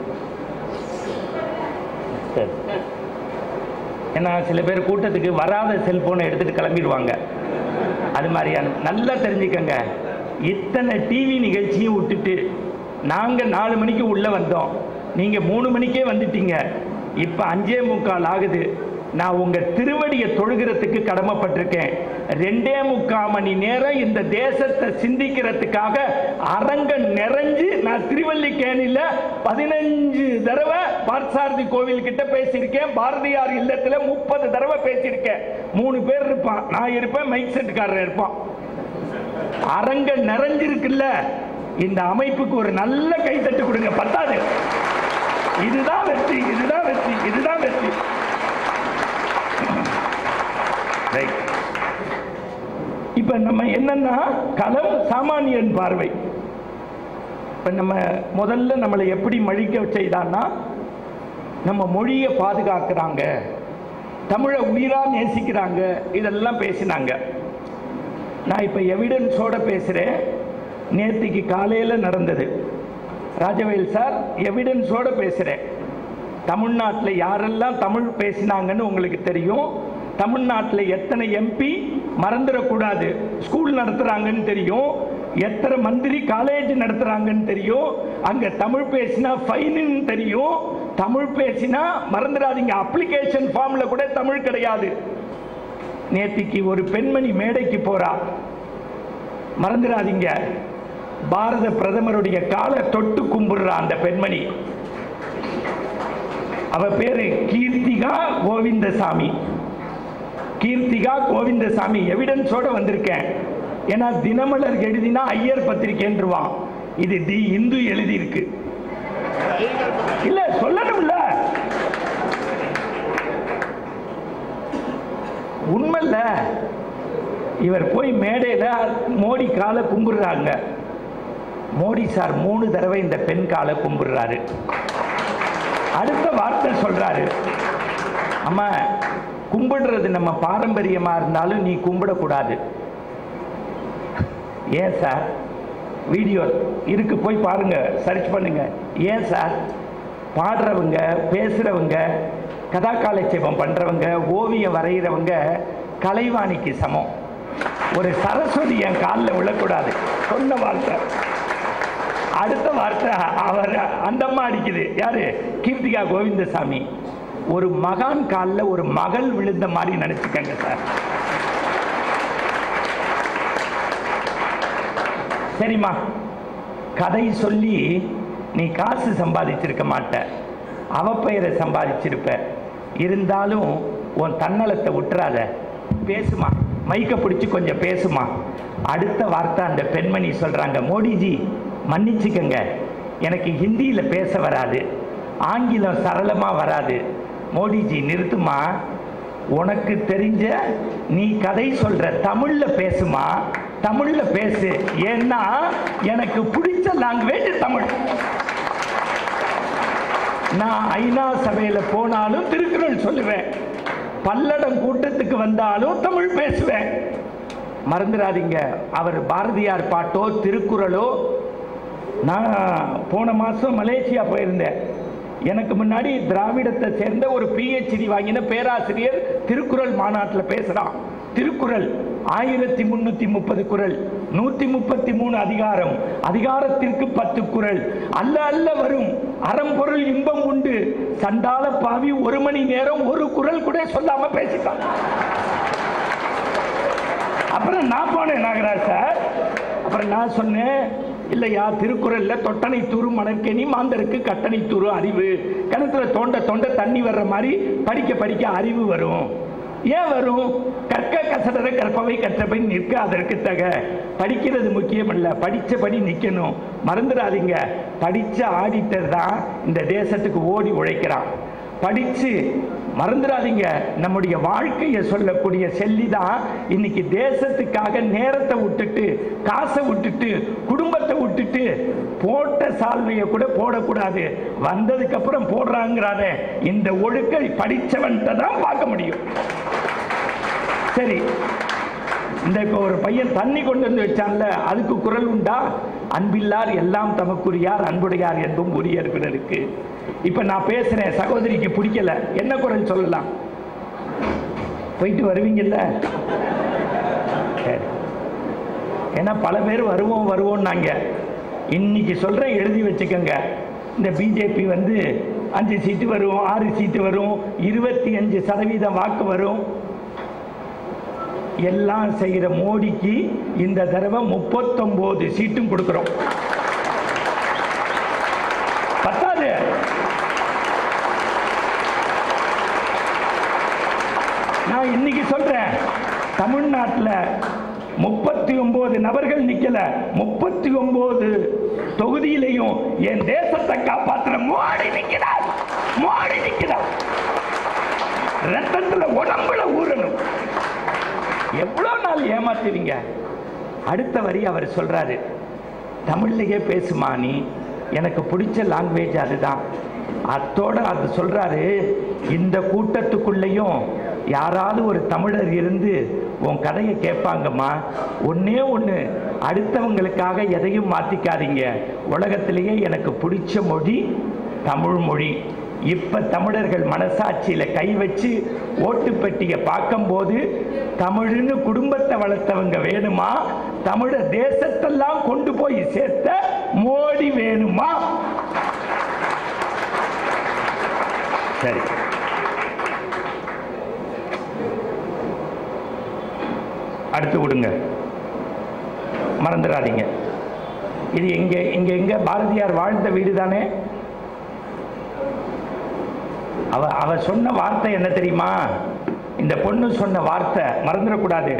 சரி. ஏன்னா சில பேர் கூட்டத்துக்கு வராத செல்போனை எடுத்துட்டு கிளம்பிடுவாங்க அது மாதிரியான நல்லா தெரிஞ்சுக்கங்க இத்தனை டிவி நிகழ்ச்சியும் விட்டுட்டு நாங்க நாலு மணிக்கு உள்ள வந்தோம் நீங்க மூணு மணிக்கே வந்துட்டீங்க இப்ப அஞ்சே முக்கால் ஆகுது நான் உங்க திருவடியை தொழுகிறதுக்கு கடமைப்பட்டிருக்கேன் ரெண்டே முக்கால் மணி நேரம் இந்த தேசத்தை சிந்திக்கிறதுக்காக அரங்க நிறைஞ்சு நான் திருவல்லிக்கேணியில பதினஞ்சு தடவை பார்த்தசாரதி கோவில் கிட்ட பேசியிருக்கேன் பாரதியார் இல்லத்துல முப்பது தடவை பேசியிருக்கேன் மூணு பேர் இருப்பான் நான் இருப்பேன் மைக் செட்டுக்காரர் இருப்பான் அரங்க நிறைஞ்சிருக்குல்ல இந்த அமைப்புக்கு ஒரு நல்ல கைத்தட்டு கொடுங்க பத்தாது இதுதான் வெற்றி இதுதான் வெற்றி இதுதான் வெற்றி Right. இப்ப நம்ம என்னன்னா களம் சாமானியன் பார்வை இப்ப நம்ம முதல்ல நம்மளை எப்படி மழிக்க செய்தான்னா நம்ம மொழியை பாதுகாக்கிறாங்க தமிழை உயிரா நேசிக்கிறாங்க இதெல்லாம் பேசினாங்க நான் இப்போ எவிடன்ஸோட பேசுகிறேன் நேற்றுக்கு காலையில் நடந்தது ராஜவேல் சார் எவிடன்ஸோட பேசுகிறேன் தமிழ்நாட்டில் யாரெல்லாம் தமிழ் பேசினாங்கன்னு உங்களுக்கு தெரியும் தமிழ்நாட்டில் எத்தனை எம்பி மறந்துடக்கூடாது ஸ்கூல் நடத்துகிறாங்கன்னு தெரியும் எத்தனை மந்திரி காலேஜ் நடத்துகிறாங்கன்னு தெரியும் அங்கே தமிழ் பேசினா ஃபைனுன்னு தெரியும் தமிழ் பேசினா மறந்துடாதீங்க அப்ளிகேஷன் ஃபார்மில் கூட தமிழ் கிடையாது நேத்திக்கு ஒரு பெண்மணி மேடைக்கு போறா மறந்துடாதீங்க பாரத பிரதமருடைய காலை தொட்டு கும்பிடுறா அந்த பெண்மணி அவ பேரு கீர்த்திகா கோவிந்தசாமி கீர்த்திகா கோவிந்தசாமி எவிடன்ஸோட வந்திருக்கேன் ஏன்னா தினமலர் எழுதினா ஐயர் பத்திரிக்கைன்றுவான் இது தி இந்து எழுதியிருக்கு இல்ல சொல்லணும்ல உண்மைல்ல இவர் போய் மேடையில் மோடி காலை கும்பிடுறாங்க மோடி சார் மூணு தடவை இந்த பெண் காலை கும்பிடுறாரு அடுத்த வார்த்தை சொல்றாரு அம்மா கும்பிடுறது நம்ம பாரம்பரியமா இருந்தாலும் நீ கும்பிடக்கூடாது ஏன் சார் வீடியோ இருக்கு போய் பாருங்க சர்ச் பண்ணுங்க ஏன் சார் பாடுறவங்க பேசுறவங்க கதா காலட்சேபம் பண்றவங்க ஓவியம் வரைகிறவங்க கலைவாணிக்கு சமம் ஒரு சரஸ்வதி என் காலில் விழக்கூடாது சொன்ன வார்த்தை அடுத்த வார்த்தை அவர் அந்த அம்மா அடிக்குது யாரு கீர்த்திகா கோவிந்தசாமி ஒரு மகான் காலில் ஒரு மகள் விழுந்த மாதிரி நினைச்சுக்கங்க சார் சரிம்மா கதை சொல்லி நீ காசு சம்பாதிச்சிருக்க மாட்ட அவ பெயரை சம்பாதிச்சிருப்ப இருந்தாலும் உன் தன்னலத்தை விட்டுறாத பேசுமா மைக்க பிடிச்சி கொஞ்சம் பேசுமா அடுத்த வார்த்தை அந்த பெண்மணி சொல்றாங்க மோடிஜி மன்னிச்சுக்கங்க எனக்கு ஹிந்தியில் பேச வராது ஆங்கிலம் சரளமாக வராது மோடிஜி நிறுத்துமா உனக்கு தெரிஞ்ச நீ கதை சொல்ற தமிழ்ல பேசுமா தமிழ்ல பேசு ஏன்னா எனக்கு பிடிச்ச லாங்குவேஜ் தமிழ் நான் ஐநா சபையில போனாலும் திருக்குறள் சொல்லுவேன் பல்லடம் கூட்டத்துக்கு வந்தாலும் தமிழ் பேசுவேன் மறந்துடாதீங்க அவர் பாரதியார் பாட்டோ திருக்குறளோ நான் போன மாதம் மலேசியா போயிருந்தேன் எனக்கு முன்னாடி திராவிடத்தை சேர்ந்த ஒரு பிஹெச்டி வாங்கின பேராசிரியர் திருக்குறள் மாநாட்டில் பேசுகிறான் திருக்குறள் ஆயிரத்தி முன்னூத்தி முப்பது குறள் நூத்தி முப்பத்தி மூணு அதிகாரம் அதிகாரத்திற்கு பத்து குறள் அல்ல அல்ல வரும் அறம்பொருள் இன்பம் உண்டு சண்டால பாவி ஒரு மணி நேரம் ஒரு குறள் கூட சொல்லாம பேசிட்டான் அப்புறம் நான் போனேன் நாகராஜ் சார் அப்புறம் நான் சொன்னேன் இல்லையா திருக்குறள்ல தொட்டனை தூறு மணற்கேணி மாந்தருக்கு கட்டணை தூறு அறிவு கிணத்துல தோண்ட தோண்ட தண்ணி வர்ற மாதிரி படிக்க படிக்க அறிவு வரும் ஏன் வரும் கற்க கசடர கற்பவை கற்றபை நிற்க அதற்கு தக படிக்கிறது முக்கியம் இல்ல படிச்சபடி நிக்கணும் மறந்துடாதீங்க படிச்ச ஆடிட்டர் தான் இந்த தேசத்துக்கு ஓடி உழைக்கிறான் படிச்சு மறந்துடாதீங்க நம்முடைய வாழ்க்கையை சொல்லக்கூடிய செல்லி தான் இன்னைக்கு தேசத்துக்காக நேரத்தை விட்டுட்டு காசை விட்டுட்டு குடும்பத்தை விட்டுட்டு போட்ட சால்வையை கூட போடக்கூடாது வந்ததுக்கு அப்புறம் போடுறாங்கிறாரே இந்த ஒழுக்கை படிச்சவன்கிட்ட தான் பார்க்க முடியும் சரி இந்த இப்போ ஒரு பையன் தண்ணி கொண்டு வந்து வச்சான்ல அதுக்கு குரல் உண்டா அன்பில்லார் எல்லாம் தமக்குரியார் அன்புடையார் என்பும் உரியர் பிறருக்கு இப்ப நான் பேசுறேன் சகோதரிக்கு பிடிக்கல என்ன குரல் சொல்லலாம் போயிட்டு வருவீங்கல்ல சரி ஏன்னா பல பேர் வருவோம் வருவோம் நாங்க இன்னைக்கு சொல்றேன் எழுதி வச்சுக்கோங்க இந்த பிஜேபி வந்து அஞ்சு சீட்டு வரும் ஆறு சீட்டு வரும் இருபத்தி அஞ்சு சதவீதம் வாக்கு வரும் எல்லாம் செய்கிற மோடிக்கு இந்த தடவை முப்பத்தொன்பது சீட்டும் கொடுக்கிறோம் பத்தாது நான் இன்னைக்கு சொல்றேன் தமிழ்நாட்டில் முப்பத்தி ஒன்பது நபர்கள் நிக்கல முப்பத்தி ஒன்பது தொகுதியிலையும் என் தேசத்தை காப்பாத்துற மோடி நிக்கிறார் மோடி நிக்கிறார் ரத்தத்துல உடம்புல ஊறணும் எவ்வளவு நாள் ஏமாத்துவீங்க அடுத்த வரி அவர் சொல்றாரு தமிழ்லயே பேசுமா நீ எனக்கு பிடிச்ச லாங்குவேஜ் அதுதான் அத்தோட அது சொல்றாரு இந்த கூட்டத்துக்குள்ளேயும் யாராவது ஒரு தமிழர் இருந்து உன் கதையை கேட்பாங்கம்மா ஒன்னே ஒன்று அடுத்தவங்களுக்காக எதையும் மாற்றிக்காதீங்க உலகத்திலேயே எனக்கு பிடிச்ச மொழி தமிழ் மொழி இப்ப தமிழர்கள் மனசாட்சியில கை வச்சு ஓட்டு பெட்டியை பார்க்கும்போது தமிழ்னு குடும்பத்தை வளர்த்தவங்க வேணுமா தமிழ தேசத்தெல்லாம் கொண்டு போய் சேர்த்த மோடி வேணுமா சரி அடுத்து விடுங்க மறந்துடாதீங்க இது எங்க இங்க எங்க பாரதியார் வாழ்ந்த வீடு தானே அவ அவ சொன்ன வார்த்தை என்ன தெரியுமா இந்த பொண்ணு சொன்ன வார்த்தை மறந்துடக்கூடாது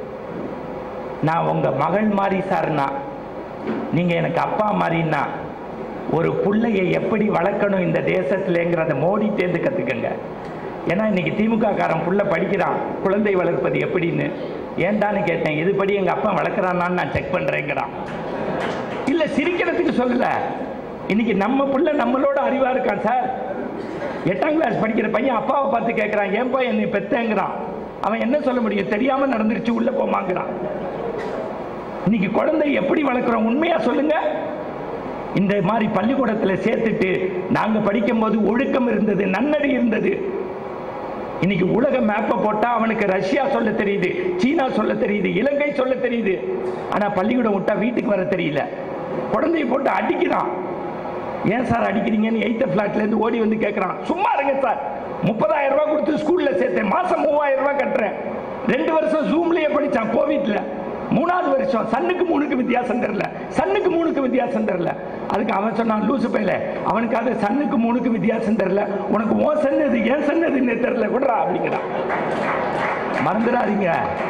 நான் உங்க மகள் மாதிரி சார்னா நீங்க எனக்கு அப்பா மாதிரின்னா ஒரு புள்ளைய எப்படி வளர்க்கணும் இந்த தேசத்துலங்கிறத மோடி தேர்ந்து கத்துக்கங்க ஏன்னா இன்னைக்கு திமுக காரன் புள்ள படிக்கிறான் குழந்தை வளர்ப்பது எப்படின்னு ஏன்டான்னு கேட்டேன் இதுபடி எங்க அப்பா வளர்க்குறானான்னு நான் செக் பண்றேங்கிறான் இல்ல சிரிக்கிறதுக்கு சொல்லல இன்னைக்கு நம்ம புள்ள நம்மளோட அறிவா இருக்கான் சார் எட்டாம் கிளாஸ் படிக்கிற பையன் அப்பாவை பார்த்து கேட்குறான் ஏன்பா என்னை பெத்தேங்கிறான் அவன் என்ன சொல்ல முடியும் தெரியாம நடந்துருச்சு உள்ள போமாங்கிறான் இன்னைக்கு குழந்தை எப்படி வளர்க்குறோம் உண்மையா சொல்லுங்க இந்த மாதிரி பள்ளிக்கூடத்தில் சேர்த்துட்டு நாங்க படிக்கும்போது ஒழுக்கம் இருந்தது நன்னடி இருந்தது இன்னைக்கு உலக மேப்பை போட்டா அவனுக்கு ரஷ்யா சொல்ல தெரியுது சீனா சொல்ல தெரியுது இலங்கை சொல்ல தெரியுது ஆனா பள்ளிக்கூடம் விட்டா வீட்டுக்கு வர தெரியல குழந்தைய போட்டு அடிக்கிறான் ஏன் சார் அடிக்கிறீங்கன்னு எயித்த ஃபிளாட்ல இருந்து ஓடி வந்து கேட்கறான் சும்மா இருங்க சார் முப்பதாயிரம் ரூபாய் கொடுத்து ஸ்கூல்ல சேர்த்தேன் மாசம் மூவாயிரம் ரூபாய் கட்டுறேன் ரெண்டு வருஷம் ஜூம்லயே படிச்சான் கோவிட்ல மூணாவது வருஷம் சன்னுக்கு மூணுக்கு வித்தியாசம் தெரியல சன்னுக்கு மூணுக்கு வித்தியாசம் தெரியல அதுக்கு அவன் சொன்னான் லூசு பையில அவனுக்கு அது சன்னுக்கு மூணுக்கு வித்தியாசம் தெரியல உனக்கு ஓ சன்னது ஏன் சன்னதுன்னு தெரியல விடுறா அப்படிங்கிறான் மறந்துடாதீங்க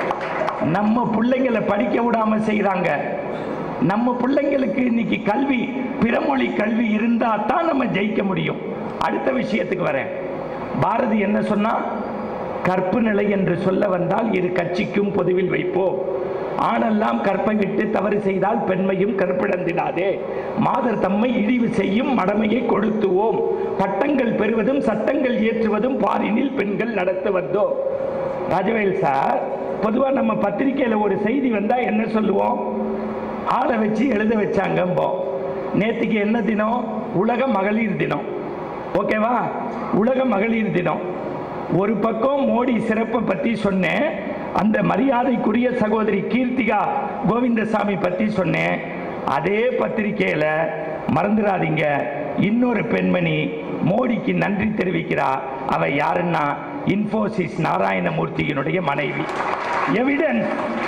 நம்ம பிள்ளைங்களை படிக்க விடாம செய்றாங்க நம்ம பிள்ளைங்களுக்கு இன்னைக்கு கல்வி பிறமொழி கல்வி இருந்தா தான் நம்ம ஜெயிக்க முடியும் அடுத்த விஷயத்துக்கு வரேன் பாரதி என்ன சொன்னா கற்பு நிலை என்று சொல்ல வந்தால் இரு கட்சிக்கும் பொதுவில் வைப்போம் ஆணெல்லாம் கற்பை விட்டு தவறு செய்தால் பெண்மையும் கற்பிழந்திடாதே மாதர் தம்மை இழிவு செய்யும் மடமையை கொளுத்துவோம் பட்டங்கள் பெறுவதும் சட்டங்கள் இயற்றுவதும் பாரினில் பெண்கள் நடத்த வந்தோம் ராஜவேல் சார் பொதுவா நம்ம பத்திரிக்கையில ஒரு செய்தி வந்தா என்ன சொல்லுவோம் ஆளை வச்சு எழுத வச்சாங்கம்போ நேத்துக்கு என்ன தினம் உலக மகளிர் தினம் ஓகேவா உலக மகளிர் தினம் ஒரு பக்கம் மோடி சிறப்பை பத்தி சொன்னேன் அந்த மரியாதைக்குரிய சகோதரி கீர்த்திகா கோவிந்தசாமி பத்தி சொன்னேன் அதே பத்திரிக்கையில மறந்துடாதீங்க இன்னொரு பெண்மணி மோடிக்கு நன்றி தெரிவிக்கிறா அவ யாருன்னா இன்ஃபோசிஸ் நாராயணமூர்த்தியினுடைய மனைவி எவிடன்ஸ்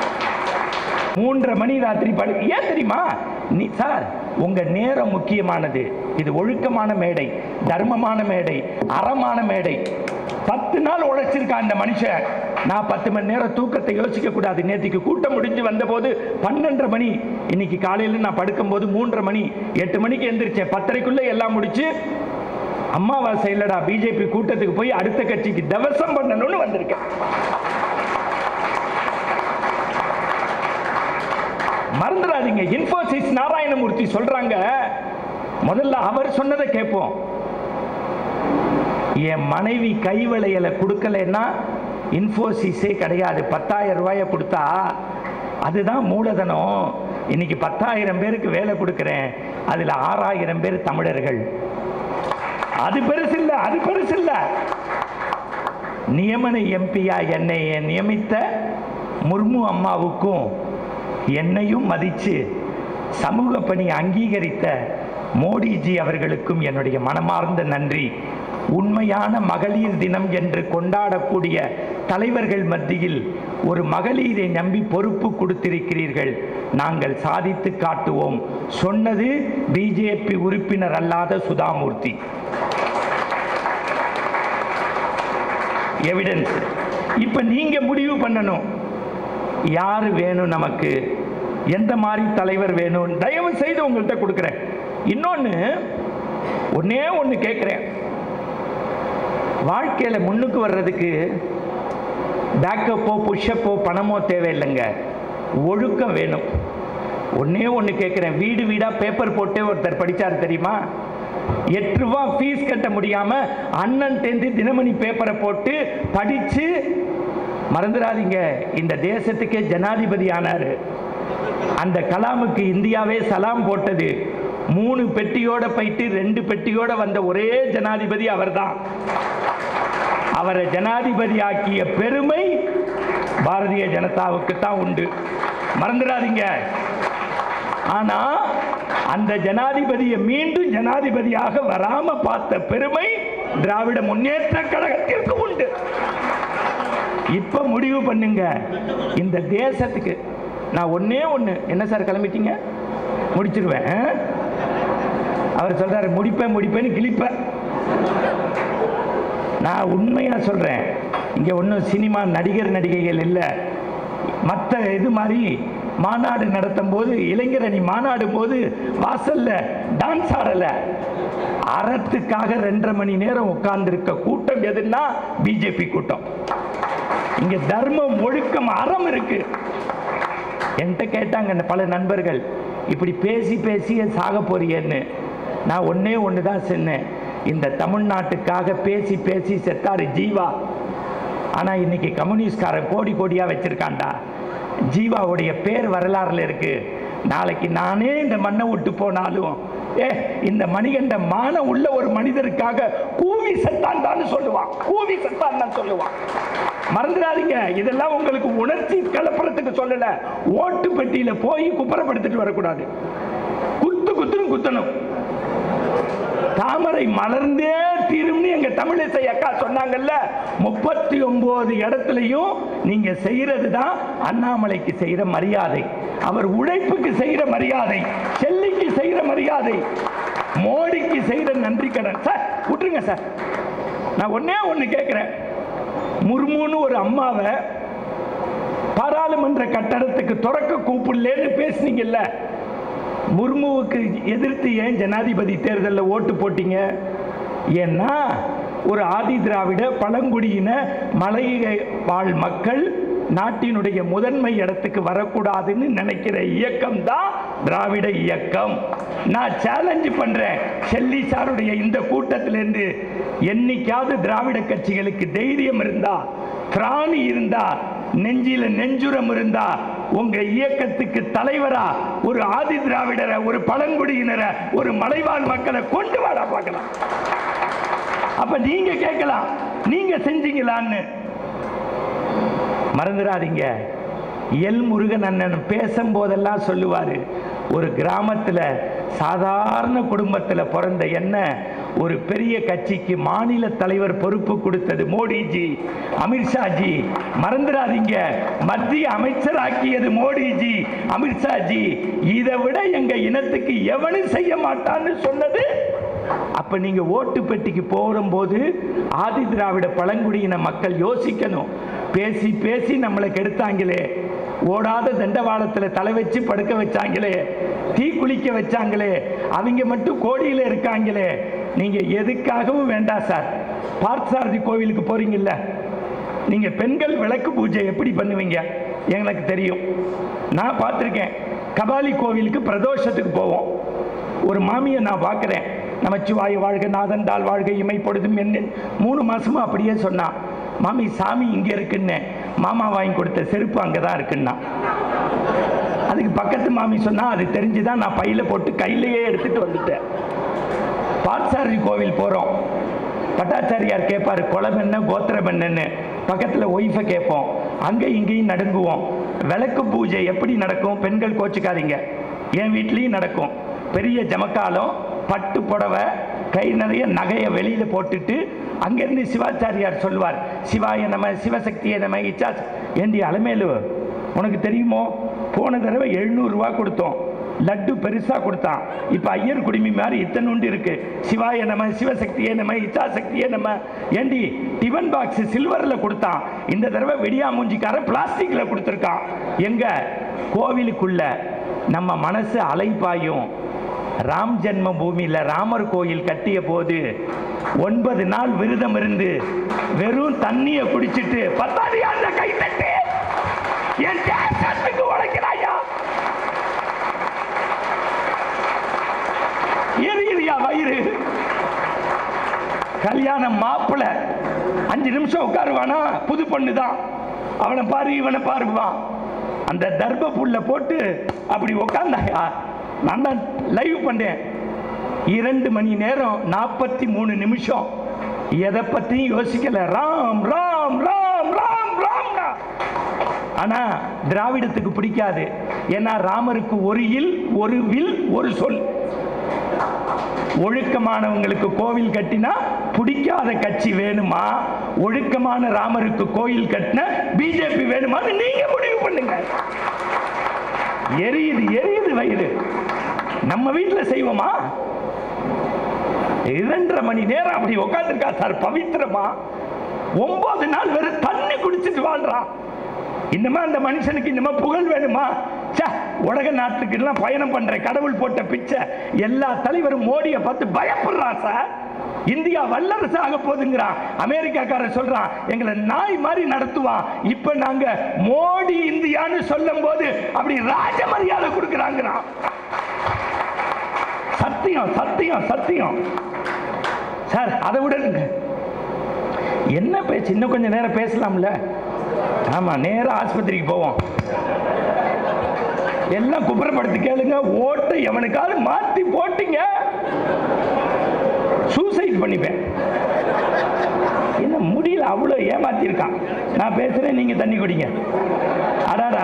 மூன்றரை மணி ராத்திரி படு ஏன் தெரியுமா நீ சார் உங்க நேரம் முக்கியமானது இது ஒழுக்கமான மேடை தர்மமான மேடை அறமான மேடை பத்து நாள் உழைச்சிருக்கான் இந்த மனுஷன் நான் பத்து மணி நேரம் தூக்கத்தை யோசிக்க கூடாது நேத்திக்கு கூட்டம் முடிஞ்சு வந்தபோது பன்னெண்டரை மணி இன்னைக்கு காலையில நான் படுக்கும்போது மூன்றரை மணி எட்டு மணிக்கு எந்திரிச்சேன் பத்தரைக்குள்ள எல்லாம் முடிச்சு அம்மாவாசை இல்லடா பிஜேபி கூட்டத்துக்கு போய் அடுத்த கட்சிக்கு தவசம் பண்ணணும்னு வந்திருக்கேன் மறந்துடாதீங்க இன்ஃபோசிஸ் நாராயணமூர்த்தி சொல்றாங்க முதல்ல அவர் சொன்னதை கேட்போம் என் மனைவி கைவளையலை கொடுக்கலன்னா இன்ஃபோசிஸே கிடையாது பத்தாயிரம் ரூபாயை கொடுத்தா அதுதான் மூலதனம் இன்னைக்கு பத்தாயிரம் பேருக்கு வேலை கொடுக்கிறேன் அதுல ஆறாயிரம் பேர் தமிழர்கள் அது பெருசு இல்ல அது பெருசு இல்ல நியமன எம்பியா என்னை நியமித்த முர்மு அம்மாவுக்கும் என்னையும் மதித்து சமூக பணி அங்கீகரித்த மோடிஜி அவர்களுக்கும் என்னுடைய மனமார்ந்த நன்றி உண்மையான மகளிர் தினம் என்று கொண்டாடக்கூடிய தலைவர்கள் மத்தியில் ஒரு மகளிரை நம்பி பொறுப்பு கொடுத்திருக்கிறீர்கள் நாங்கள் சாதித்து காட்டுவோம் சொன்னது பிஜேபி உறுப்பினர் அல்லாத சுதாமூர்த்தி எவிடன்ஸ் இப்போ நீங்க முடிவு பண்ணணும் யார் வேணும் நமக்கு எந்த மாதிரி தலைவர் வேணும் தயவு செய்து உங்கள்கிட்ட கொடுக்குறேன் இன்னொன்று ஒன்னே ஒன்று கேட்குறேன் வாழ்க்கையில் முன்னுக்கு வர்றதுக்கு பேக்கப்போ புஷ்அப்போ பணமோ தேவையில்லைங்க ஒழுக்கம் வேணும் ஒன்னே ஒன்று கேட்குறேன் வீடு வீடாக பேப்பர் போட்டே ஒருத்தர் படித்தார் தெரியுமா எட்டு ரூபா ஃபீஸ் கட்ட முடியாமல் அண்ணன் தேர்ந்து தினமணி பேப்பரை போட்டு படித்து மறந்துடாதீங்க இந்த தேசத்துக்கே ஜனாதிபதி ஆனார் அந்த கலாமுக்கு இந்தியாவே சலாம் போட்டது மூணு பெட்டியோட போயிட்டு ரெண்டு பெட்டியோட வந்த ஒரே ஜனாதிபதி அவர்தான் அவரை ஜனாதிபதி ஆக்கிய பெருமை பாரதிய ஜனதாவுக்கு தான் உண்டு மறந்துடாதீங்க ஆனா அந்த ஜனாதிபதியை மீண்டும் ஜனாதிபதியாக வராம பார்த்த பெருமை திராவிட முன்னேற்ற கழகத்திற்கு உண்டு இப்ப முடிவு பண்ணுங்க இந்த தேசத்துக்கு நான் ஒண்ணே ஒண்ணு என்ன சார் கிளம்பிட்டீங்க முடிச்சிருவேன் ஆ? அவர் சொல்றாரு முடிப்பேன் முடிப்பேன்னு கிழிப்பேன் நான் உண்மையா சொல்றேன் இங்க ஒன்றும் சினிமா நடிகர் நடிகைகள் இல்லை மற்ற இது மாதிரி மாநாடு நடத்தும் போது இளைஞர் அணி மாநாடு போது வாசல்ல டான்ஸ் ஆடல அறத்துக்காக ரெண்டரை மணி நேரம் உட்கார்ந்திருக்க கூட்டம் எதுன்னா பிஜேபி கூட்டம் இங்க தர்மம் ஒழுக்கம் அறம் இருக்கு என்கிட்ட கேட்டாங்க இந்த பல நண்பர்கள் இப்படி பேசி பேசியே சாக போறியேன்னு நான் ஒண்ணே ஒன்று தான் சொன்னேன் இந்த தமிழ்நாட்டுக்காக பேசி பேசி செத்தாரு ஜீவா ஆனால் இன்னைக்கு கம்யூனிஸ்ட்காரன் கோடி கோடியாக வச்சிருக்கான்டா ஜீவாவுடைய பேர் வரலாறுல இருக்கு நாளைக்கு நானே இந்த மண்ணை விட்டு போனாலும் ஏ இந்த மணிகண்ட மானம் உள்ள ஒரு மனிதருக்காக கூவி செத்தான் தான் சொல்லுவான் கூவி செத்தான் தான் சொல்லுவான் மறந்துடாதீங்க இதெல்லாம் உங்களுக்கு உணர்ச்சி கலப்புறத்துக்கு சொல்லல ஓட்டு பெட்டியில போய் குப்புறப்படுத்திட்டு வரக்கூடாது குத்து குத்துன்னு குத்தணும் தாமரை மலர்ந்தே தீரும்னு எங்க தமிழிசை அக்கா சொன்னாங்கல்ல முப்பத்தி ஒன்பது இடத்துலையும் நீங்க செய்யறது தான் அண்ணாமலைக்கு செய்யற மரியாதை அவர் உழைப்புக்கு செய்யற மரியாதை செல்லிக்கு செய்யற மரியாதை மோடிக்கு செய்யற நன்றி கடன் சார் விட்டுருங்க சார் நான் ஒன்னே ஒன்று கேட்குறேன் முர்முன்னு ஒரு அம்மாவை பாராளுமன்ற கட்டடத்துக்கு திறக்க கூப்பிடலன்னு பேசுனீங்கல்ல முர்முவுக்கு எதிர்த்து ஏன் ஜனாதிபதி தேர்தலில் ஓட்டு போட்டீங்க ஏன்னா ஒரு ஆதி திராவிட பழங்குடியின மலையை வாழ் மக்கள் நாட்டினுடைய முதன்மை இடத்துக்கு வரக்கூடாதுன்னு நினைக்கிற இயக்கம் தான் திராவிட இயக்கம் நான் சேலஞ்சு பண்றேன் செல்லி சாருடைய இந்த கூட்டத்திலிருந்து என்னைக்காவது திராவிட கட்சிகளுக்கு தைரியம் இருந்தா திராணி இருந்தா நெஞ்சில நெஞ்சுரம் இருந்தா உங்க இயக்கத்துக்கு தலைவரா ஒரு ஆதி திராவிடரை ஒரு பழங்குடியினரை ஒரு மலைவாழ் மக்களை கொண்டு வாடா பார்க்கலாம் அப்ப நீங்க கேட்கலாம் நீங்க செஞ்சீங்களான்னு மறந்துடாதீங்க எல் முருகன் அண்ணன் பேசும்போதெல்லாம் சொல்லுவாரு ஒரு கிராமத்துல சாதாரண குடும்பத்துல பிறந்த என்ன ஒரு பெரிய கட்சிக்கு மாநில தலைவர் பொறுப்பு கொடுத்தது மோடிஜி அமித்ஷாஜி மறந்துடாதீங்க மத்திய அமைச்சராக்கியது மோடிஜி அமித்ஷாஜி இதை விட எங்க இனத்துக்கு எவனும் செய்ய மாட்டான்னு சொன்னது அப்ப நீங்க ஓட்டு பெட்டிக்கு போகும்போது ஆதி திராவிட பழங்குடியின மக்கள் யோசிக்கணும் பேசி பேசி நம்மளை கெடுத்தாங்களே ஓடாத தண்டவாளத்துல தலை வச்சு படுக்க வச்சாங்களே தீ குளிக்க வச்சாங்களே அவங்க மட்டும் கோடியில இருக்காங்களே நீங்க எதுக்காகவும் வேண்டாம் சார் பார்த்தசாரதி கோவிலுக்கு போறீங்கல்ல நீங்க பெண்கள் விளக்கு பூஜை எப்படி பண்ணுவீங்க எனக்கு தெரியும் நான் பார்த்துருக்கேன் கபாலி கோவிலுக்கு பிரதோஷத்துக்கு போவோம் ஒரு மாமியை நான் பார்க்குறேன் நமச்சிவாய வாழ்க நாதண்டால் வாழ்க இமை பொழுதும் என்ன மூணு மாசமா அப்படியே சொன்னான் மாமி சாமி இங்க இருக்குன்னு மாமா வாங்கி கொடுத்த செருப்பு அங்கே தான் இருக்குன்னா அதுக்கு பக்கத்து மாமி சொன்னா அது தெரிஞ்சுதான் நான் பையில போட்டு கையிலேயே எடுத்துட்டு வந்துட்டேன் பாட்சாரி கோவில் போறோம் பட்டாச்சாரியார் கேட்பாரு குளம் என்ன கோத்திரம் என்னன்னு பக்கத்தில் ஒய்ஃபை கேட்போம் அங்கே இங்கேயும் நடுங்குவோம் விளக்கு பூஜை எப்படி நடக்கும் பெண்கள் கோச்சிக்காதீங்க என் வீட்லேயும் நடக்கும் பெரிய ஜமக்காலம் பட்டு புடவை கை நிறைய நகையை வெளியில் போட்டுட்டு அங்கேருந்து சிவாச்சாரியார் சொல்லுவார் சிவாய நம சிவசக்தியை நம இச்சா ஏண்டி அலமேலு உனக்கு தெரியுமோ போன தடவை எழுநூறுரூவா கொடுத்தோம் லட்டு பெருசாக கொடுத்தான் இப்போ ஐயர் குடிமி மாதிரி இத்தனுண்டு இருக்கு சிவாய நம சிவசக்தியே நம்ம இச்சாசக்தியே நம்ம ஏண்டி டிஃபன் பாக்ஸ் சில்வரில் கொடுத்தான் இந்த தடவை வெடியா மூஞ்சிக்காரன் பிளாஸ்டிக்கில் கொடுத்துருக்கான் எங்க கோவிலுக்குள்ள நம்ம மனசு அலைப்பாயும் ராம் ஜென்ம பூமியில் ராமர் கோயில் கட்டிய போது ஒன்பது நாள் விரதம் இருந்து வெறும் தண்ணியை குடிச்சிட்டு பத்தாடி அந்த கை தட்டு என் தேசத்துக்கு உழைக்கிறாயா எரியுதியா வயிறு கல்யாணம் மாப்பிள்ளை அஞ்சு நிமிஷம் உட்காருவானா புது பொண்ணு தான் அவனை பாரு இவனை பாருவான் அந்த தர்ப புல்ல போட்டு அப்படி உட்காந்தாயா நான் தான் லைவ் பண்ணேன் இரண்டு மணி நேரம் நாற்பத்தி மூணு நிமிஷம் எதை பற்றியும் யோசிக்கல ராம் ராம் ராம் ராம் ராம்னா ஆனா திராவிடத்துக்கு பிடிக்காது ஏன்னா ராமருக்கு ஒரு இல் ஒரு வில் ஒரு சொல் ஒழுக்கமானவங்களுக்கு கோவில் கட்டினா பிடிக்காத கட்சி வேணுமா ஒழுக்கமான ராமருக்கு கோயில் கட்டின பிஜேபி வேணுமான்னு நீங்க முடிவு பண்ணுங்க எரியுது எரியுது வயிறு நம்ம வீட்டில் செய்வோமா இரண்டரை மணி நேரம் அப்படி உட்காந்துருக்கா சார் பவித்திரமா ஒன்பது நாள் வெறும் தண்ணி குடிச்சிட்டு வாழ்றான் இன்னமா அந்த மனுஷனுக்கு இன்னமா புகழ் வேணுமா ச்சே, உலக நாட்டுக்கு எல்லாம் பயணம் பண்ற கடவுள் போட்ட பிச்சை எல்லா தலைவரும் மோடியை பார்த்து பயப்படுறான் சார் இந்தியா வல்லரசு ஆக போதுங்கிறான் அமெரிக்காக்காரன் சொல்றான் எங்களை நாய் மாதிரி நடத்துவான் இப்ப நாங்க மோடி இந்தியான்னு சொல்லும் போது அப்படி ராஜ மரியாதை கொடுக்குறாங்கிறான் சத்தியம் சத்தியம் சத்தியம் சார் அதை விடுங்க என்ன பேச்சு இன்னும் கொஞ்சம் நேரம் பேசலாம்ல ஆமா நேரா ஆஸ்பத்திரிக்கு போவோம் எல்லாம் குப்புறப்படுத்தி கேளுங்க ஓட்டை எவனுக்காவது மாத்தி போட்டீங்க சூசைட் பண்ணிப்பேன் என்ன முடியல அவ்வளோ ஏமாத்திருக்கான் நான் பேசுறேன் நீங்க தண்ணி குடிங்க அடாடா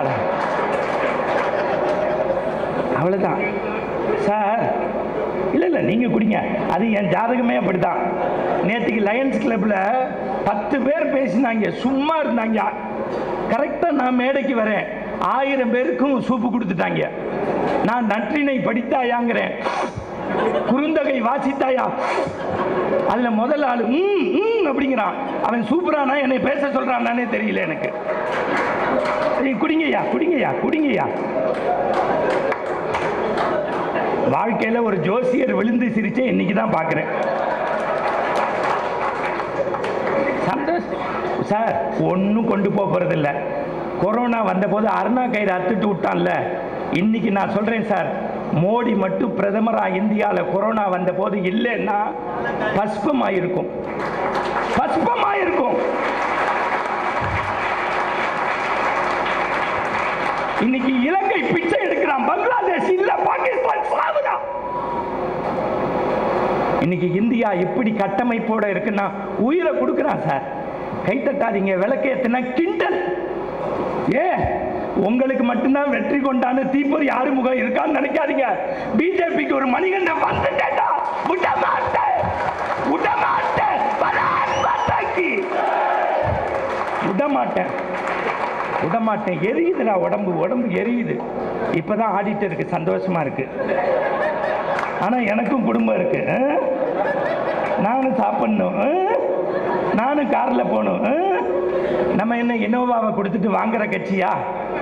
அவ்வளோதான் சார் இல்லை இல்லை நீங்கள் குடிங்க அது என் ஜாதகமே அப்படித்தான் நேற்றுக்கு லயன்ஸ் கிளப்பில் பத்து பேர் பேசினாங்க சும்மா இருந்தாங்க கரெக்டாக நான் மேடைக்கு வரேன் ஆயிரம் பேருக்கும் சூப்பு கொடுத்துட்டாங்க நான் நற்றினை படித்தாயாங்கிறேன் குறுந்தகை வாசித்தாயா அதுல முதல் ஆளு ம் ம் அப்படிங்கிறான் அவன் சூப்பரானா என்னை பேச சொல்றானானே தெரியல எனக்கு ஏய், குடிங்கய்யா குடிங்கய்யா குடிங்கய்யா வாழ்க்கையில ஒரு ஜோசியர் விழுந்து சிரிச்சே இன்னைக்கு தான் பார்க்குறேன் சந்தோஷ் சார் ஒன்றும் கொண்டு போக போகிறதில்ல கொரோனா வந்தபோது அருணா கயிறு அத்துட்டு விட்டான்ல இன்னைக்கு நான் சொல்கிறேன் சார் மோடி மட்டும் பிரதமராக இந்தியாவில் கொரோனா வந்தபோது இல்லைன்னா பஸ்பமாயிருக்கும் பஸ்பமாயிருக்கும் இன்னைக்கு இலங்கை பிச்சை எடுக்கிறான் பங்களாதேஷ் இல்ல பாகிஸ்தான் சாவுதான் இன்னைக்கு இந்தியா எப்படி கட்டமைப்போட இருக்குன்னா உயிரை கொடுக்குறான் சார் கை தட்டாதீங்க விளக்கேத்துனா கிண்டல் ஏ உங்களுக்கு மட்டும்தான் வெற்றி கொண்டான்னு தீப்பொறி ஆறுமுகம் இருக்கான்னு நினைக்காதீங்க பிஜேபிக்கு ஒரு மணிகண்டன் வந்துட்டேன்டா விட மாட்டேன் விட மாட்டேன் பலான் பத்தாக்கி. விட மாட்டேன் விட மாட்டேன் எரியுதுடா உடம்பு உடம்பு எரியுது இப்பதான் ஆடிட்டருக்கு சந்தோஷமா இருக்கு ஆனா எனக்கும் குடும்பம் இருக்கு ஆ? நானும் சாப்பிடணும் ஆ? நானும் கார்ல போகணும் ஆ? நம்ம என்ன இனோவாவை கொடுத்துட்டு வாங்குற கட்சியா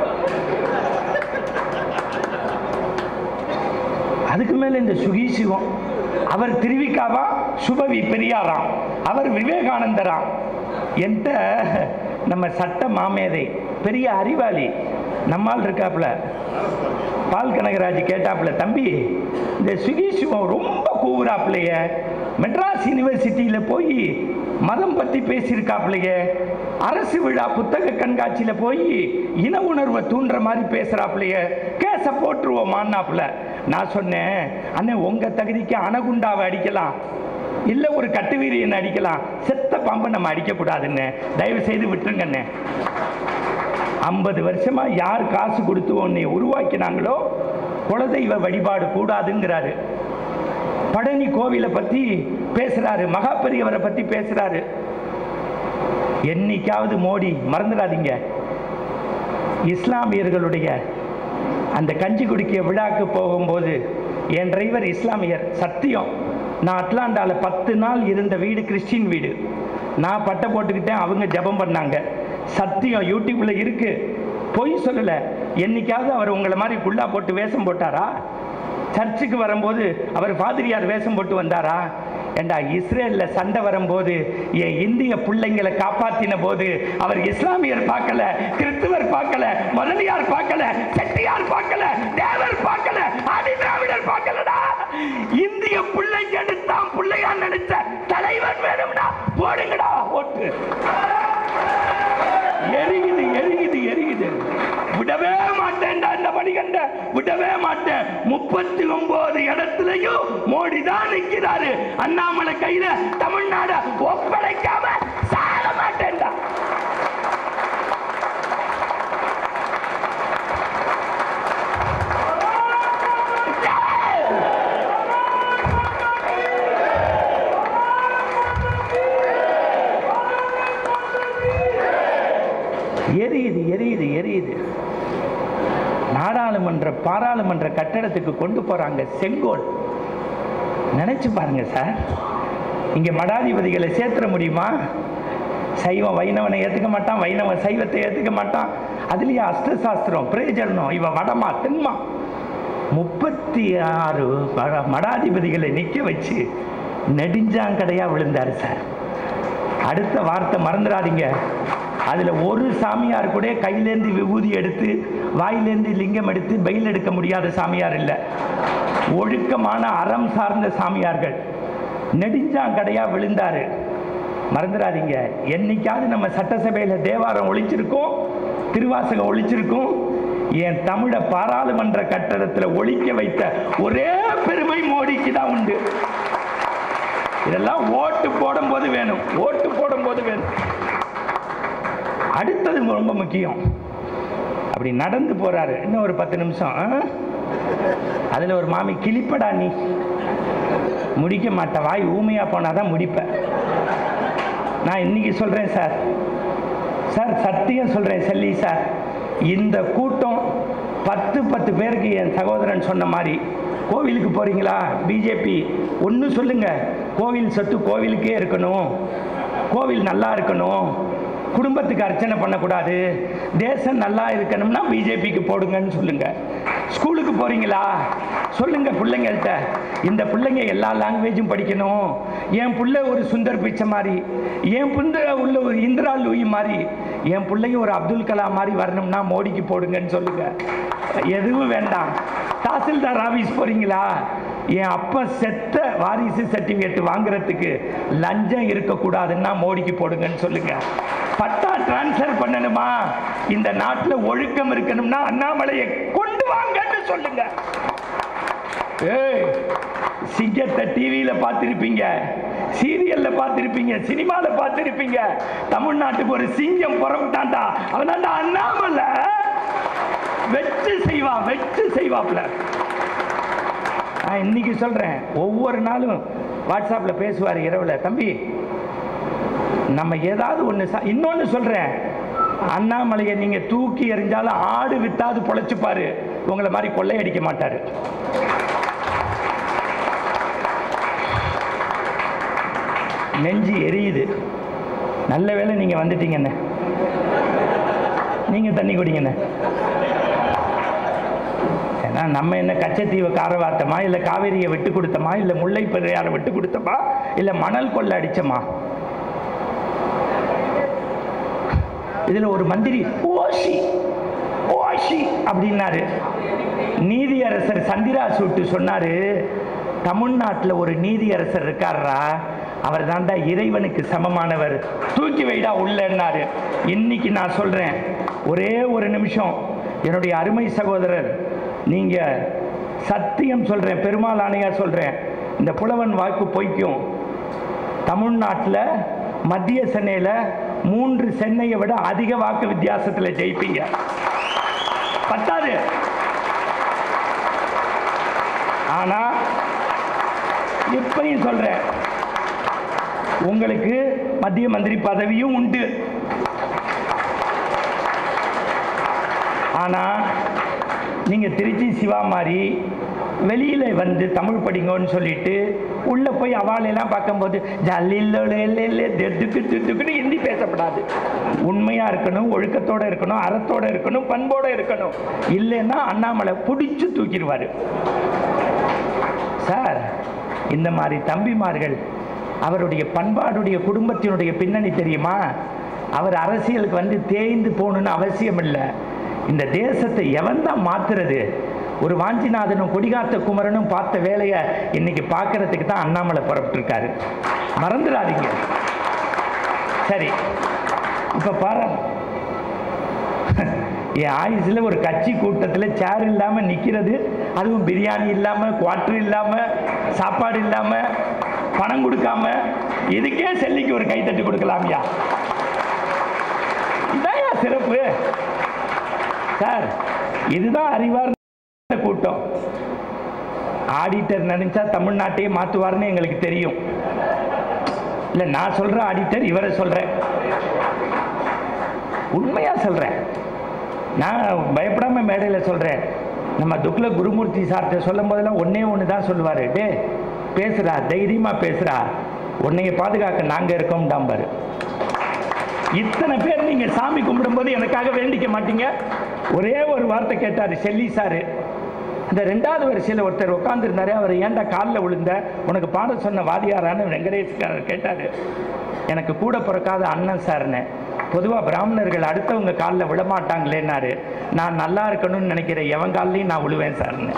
அதுக்கு மேல இந்த சுகி சிவம் அவர் திருவிக்காவா சுபவி பெரியாராம் அவர் விவேகானந்தராம் என்கிட்ட நம்ம சட்ட மாமேதை பெரிய அறிவாளி நம்மால் இருக்காப்புல பால் கனகராஜ் கேட்டாப்புல தம்பி இந்த சுகி சிவம் ரொம்ப கூவுறாப்புலையே மெட்ராஸ் யூனிவர்சிட்டியில் போய் மதம் பற்றி பேசியிருக்காப்புலையே அரசு விழா புத்தக கண்காட்சியில் போய் இன உணர்வை தூண்டுற மாதிரி பேசுகிறாப்புலையே கேஸை போட்டுருவோமான்னாப்புல நான் சொன்னேன் அண்ணே உங்கள் தகுதிக்கு அணகுண்டாவை அடிக்கலாம் இல்லை ஒரு கட்டுவீரியன் அடிக்கலாம் செத்த பாம்பை நம்ம அடிக்கக்கூடாதுன்னு தயவு செய்து விட்டுருங்கண்ணே ஐம்பது வருஷமா யார் காசு கொடுத்து உன்னை உருவாக்கினாங்களோ குலதெய்வ வழிபாடு கூடாதுங்கிறாரு பழனி கோவிலை பத்தி பேசுறாரு மகா பெரியவரை பத்தி பேசுறாரு என்னைக்காவது மோடி மறந்துடாதீங்க இஸ்லாமியர்களுடைய அந்த கஞ்சி குடிக்க விழாக்கு போகும்போது என் டிரைவர் இஸ்லாமியர் சத்தியம் நான் அட்லாண்டாவில் பத்து நாள் இருந்த வீடு கிறிஸ்டின் வீடு நான் பட்டை போட்டுக்கிட்டேன் அவங்க ஜெபம் பண்ணாங்க சத்தியம் யூடியூப்ல இருக்கு பொய் சொல்லலை என்னைக்காவது அவர் உங்களை மாதிரி குள்ளா போட்டு வேஷம் போட்டாரா சர்ச்சுக்கு வரும்போது அவர் பாதிரியார் வேஷம் போட்டு வந்தாரா ஏண்டா இஸ்ரேல்ல சண்டை வரும்போது என் இந்திய பிள்ளைங்களை காப்பாத்தின போது அவர் இஸ்லாமியர் பார்க்கல கிறிஸ்துவர் பார்க்கல முதலியார் பார்க்கல செட்டியார் பார்க்கல தேவர் பார்க்கல ஆதி திராவிடர் பார்க்கலடா இந்திய பிள்ளைங்க எடுத்தான் பிள்ளையா நினைச்ச தலைவன் வேணும்னா போடுங்கடா ஓட்டு எரியுது எரியுது எரியுது விடவே மாட்டேன்டா இந்த மணிகண்ட விடவே மாட்டேன் முப்பத்தி ஒன்பது இடத்துலயும் மோடி தான் நிக்கிறாரு அண்ணாமலை கையில தமிழ்நாட ஒப்படைக்காம சாக மாட்டேன்டா எரியுது எரியுது எரியுது நாடாளுமன்ற பாராளுமன்ற கட்டடத்துக்கு கொண்டு போறாங்க செங்கோல் நினைச்சு பாருங்க சார் இங்க மடாதிபதிகளை சேர்த்துட முடியுமா சைவம் வைணவனை ஏத்துக்க மாட்டான் வைணவன் சைவத்தை ஏத்துக்க மாட்டான் அதுலயே அஷ்டசாஸ்திரம் பிரயோஜனம் இவன் வடமா தென்மா முப்பத்தி ஆறு மட- மடாதிபதிகளை நிக்க வச்சு நெடுஞ்சாங்கடையா விழுந்தாரு சார் அடுத்த வார்த்தை மறந்துடாதீங்க அதுல ஒரு சாமியார் கூட கையிலேருந்து விபூதி எடுத்து வாயிலேருந்து லிங்கம் எடுத்து பெயில் எடுக்க முடியாத சாமியார் இல்லை ஒழுக்கமான அறம் சார்ந்த சாமியார்கள் நெடுஞ்சாங்கடையா விழுந்தாரு மறந்துடாதீங்க என்னைக்காவது நம்ம சட்டசபையில தேவாரம் ஒழிச்சிருக்கோம் திருவாசகம் ஒழிச்சிருக்கோம் என் தமிழை பாராளுமன்ற கட்டடத்தில் ஒழிக்க வைத்த ஒரே பெருமை மோடிக்கு தான் உண்டு இதெல்லாம் ஓட்டு போடும்போது வேணும் ஓட்டு போடும்போது வேணும் அடுத்தது ரொம்ப முக்கியம் அப்படி நடந்து போறாரு இன்னும் ஒரு பத்து நிமிஷம் ஆ? அதுல ஒரு மாமி கிளிப்படா நீ முடிக்க மாட்டேன் வாய் ஊமையா போனாதான் முடிப்பேன் நான் இன்னைக்கு சொல்றேன் சார் சார் சத்தியம் சொல்றேன் செல்லி சார் இந்த கூட்டம் பத்து பத்து பேருக்கு என் சகோதரன் சொன்ன மாதிரி கோவிலுக்கு போறீங்களா பிஜேபி ஒன்று சொல்லுங்க கோவில் சொத்து கோவிலுக்கே இருக்கணும் கோவில் நல்லா இருக்கணும் குடும்பத்துக்கு அர்ச்சனை பண்ணக்கூடாது தேசம் நல்லா இருக்கணும்னா பிஜேபிக்கு போடுங்கன்னு சொல்லுங்க ஸ்கூலுக்கு போறீங்களா சொல்லுங்க பிள்ளைங்கள்ட்ட இந்த பிள்ளைங்க எல்லா லாங்குவேஜும் படிக்கணும் என் பிள்ளை ஒரு சுந்தர் பிச்சை மாதிரி என் பிள்ளை உள்ள ஒரு இந்திரா லூயி மாதிரி என் பிள்ளைங்க ஒரு அப்துல் கலாம் மாதிரி வரணும்னா மோடிக்கு போடுங்கன்னு சொல்லுங்க எதுவும் வேண்டாம் தாசில்தார் ஆபீஸ் போறீங்களா என் அப்பா செத்த வாரிசு சர்டிஃபிகேட் வாங்குறதுக்கு லஞ்சம் இருக்கக்கூடாதுன்னா மோடிக்கு போடுங்கன்னு சொல்லுங்க பட்டா டிரான்ஸ்ஃபர் பண்ணணுமா இந்த நாட்டில் ஒழுக்கம் இருக்கணும்னா அண்ணாமலையை கொண்டு வாங்கன்னு சொல்லுங்க ஏய் சிங்கத்தை டிவியில பார்த்திருப்பீங்க சீரியல்ல பார்த்திருப்பீங்க சினிமால பார்த்திருப்பீங்க தமிழ்நாட்டுக்கு ஒரு சிங்கம் புறப்பட்டான்டா அவனாண்டா அண்ணாமலை வெச்சு செய்வான் வெச்சு செய்வாப்ல நான் இன்னைக்கு சொல்றேன் ஒவ்வொரு நாளும் வாட்ஸ்அப்ல பேசுவார் இரவுல தம்பி நம்ம ஏதாவது ஒன்று இன்னொன்று சொல்றேன் அண்ணாமலையை நீங்க தூக்கி எறிஞ்சாலும் ஆடு வித்தாது பொழைச்சுப்பாரு உங்களை மாதிரி கொள்ளையடிக்க மாட்டாரு நெஞ்சு எரியுது நல்ல வேளை நீங்க வந்துட்டீங்கண்ணே நீங்க தண்ணி குடிங்கண்ணே ஏன்னா நம்ம என்ன கச்சத்தீவை காரவாத்தமா இல்லை காவேரியை விட்டு கொடுத்தோமா இல்லை முல்லை பெரியாரை விட்டு கொடுத்தோமா இல்லை மணல் கொள்ள அடிச்சோமா இதுல ஒரு மந்திரி ஓஷி ஓஷி அப்படின்னாரு நீதியரசர் சந்திரா சூட்டு சொன்னாரு தமிழ்நாட்டில் ஒரு நீதியரசர் இருக்காரா அவர் தாண்டா இறைவனுக்கு சமமானவர் தூக்கி வைடா உள்ளன்னாரு இன்னைக்கு நான் சொல்றேன் ஒரே ஒரு நிமிஷம் என்னுடைய அருமை சகோதரர் நீங்க சத்தியம் சொல்றேன் பெருமாள் ஆணையா சொல்றேன் இந்த புலவன் வாக்கு பொய்க்கும் தமிழ்நாட்டில் மத்திய சென்னையில் மூன்று சென்னையை விட அதிக வாக்கு வித்தியாசத்தில் ஜெயிப்பீங்க பத்தாது ஆனா இப்பயும் சொல்றேன் உங்களுக்கு மத்திய மந்திரி பதவியும் உண்டு ஆனா நீங்க திருச்சி சிவா மாதிரி வெளியில வந்து தமிழ் படிங்கன்னு சொல்லிட்டு உள்ள போய் அவாளெல்லாம் பார்க்கும்போது ஜல்லில்ல தெத்துக்கு திட்டுக்குன்னு ஹிந்தி பேசப்படாது உண்மையா இருக்கணும் ஒழுக்கத்தோட இருக்கணும் அறத்தோட இருக்கணும் பண்போட இருக்கணும் இல்லைன்னா அண்ணாமலை பிடிச்சு தூக்கிடுவாரு சார் இந்த மாதிரி தம்பிமார்கள் அவருடைய பண்பாடுடைய குடும்பத்தினுடைய பின்னணி தெரியுமா அவர் அரசியலுக்கு வந்து தேய்ந்து போகணும்னு அவசியம் இல்லை இந்த தேசத்தை எவன் தான் மாத்துறது ஒரு வாஞ்சிநாதனும் கொடிகாத்த குமரனும் பார்த்த வேலையை இன்னைக்கு பார்க்கறதுக்கு தான் அண்ணாமலை புறப்பட்டிருக்காரு மறந்துடாதீங்க சரி இப்போ பாரு என் ஆயுசில் ஒரு கட்சி கூட்டத்தில் சேர் இல்லாமல் நிற்கிறது அதுவும் பிரியாணி இல்லாமல் குவாட்டர் இல்லாமல் சாப்பாடு இல்லாமல் பணம் கொடுக்காம இதுக்கே செல்லிக்கு ஒரு கைத்தட்டு கொடுக்கலாம்யா இதான்யா சிறப்பு சார் இதுதான் அறிவார்ந்த கூட்டம் ஆடிட்டர் நினைச்சா தமிழ்நாட்டையே மாற்றுவார்னு எங்களுக்கு தெரியும் இல்லை நான் சொல்ற ஆடிட்டர் இவரை சொல்றேன் உண்மையா சொல்றேன் நான் பயப்படாம மேடையில் சொல்றேன் நம்ம துக்ல குருமூர்த்தி சார்கிட்ட சொல்லும் போதெல்லாம் ஒன்னே ஒன்று தான் சொல்லுவாரு டே பேசுறா தைரியமா பேசுறா உன்னைய பாதுகாக்க நாங்க இருக்கோம் டாம்பாரு இத்தனை பேர் நீங்க சாமி கும்பிடும்போது எனக்காக வேண்டிக்க மாட்டீங்க ஒரே ஒரு வார்த்தை கேட்டாரு செல்லி சாரு இந்த ரெண்டாவது வரிசையில் ஒருத்தர் உட்காந்துருந்தாரு அவர் ஏன்டா காலில் விழுந்த உனக்கு பாட சொன்ன வாதியாரான்னு வெங்கடேஷ்காரர் கேட்டாரு எனக்கு கூட பிறக்காத அண்ணன் சார்னு பொதுவாக பிராமணர்கள் அடுத்தவங்க காலில் விழமாட்டாங்களேன்னாரு நான் நல்லா இருக்கணும்னு நினைக்கிற எவன் கால்லையும் நான் விழுவேன் சார்னு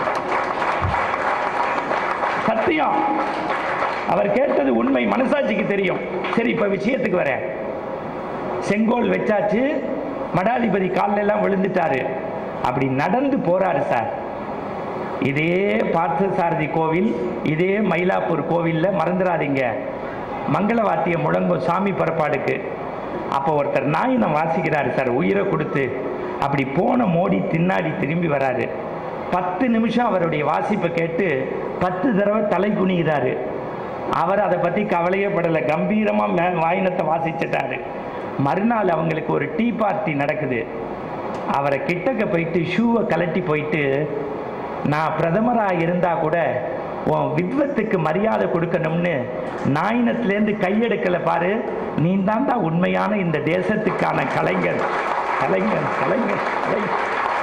சத்தியம் அவர் கேட்டது உண்மை மனசாட்சிக்கு தெரியும் சரி இப்ப விஷயத்துக்கு வரேன் செங்கோல் வச்சாச்சு மடாதிபதி கால்ல எல்லாம் விழுந்துட்டாரு அப்படி நடந்து போறாரு சார் இதே பார்த்தசாரதி கோவில் இதே மயிலாப்பூர் கோவில்ல மறந்துடாதீங்க மங்கள வாத்தியம் முழங்கும் சாமி புறப்பாடுக்கு அப்போ ஒருத்தர் நாயினம் வாசிக்கிறாரு சார் உயிரை கொடுத்து அப்படி போன மோடி தின்னாடி திரும்பி வராரு பத்து நிமிஷம் அவருடைய வாசிப்பை கேட்டு பத்து தடவை தலை குனிகிறாரு அவர் அதை பற்றி கவலையே படலை கம்பீரமாக மே வாயினத்தை வாசிச்சிட்டாரு மறுநாள் அவங்களுக்கு ஒரு டீ பார்ட்டி நடக்குது அவரை கிட்டக்க போயிட்டு ஷூவை கலட்டி போயிட்டு நான் பிரதமராக இருந்தால் கூட உன் வித்வத்துக்கு மரியாதை கொடுக்கணும்னு நாயினத்திலேருந்து கையெடுக்கலை பாரு நீ தான் தான் உண்மையான இந்த தேசத்துக்கான கலைஞர் கலைஞர் கலைஞர் கலைஞர்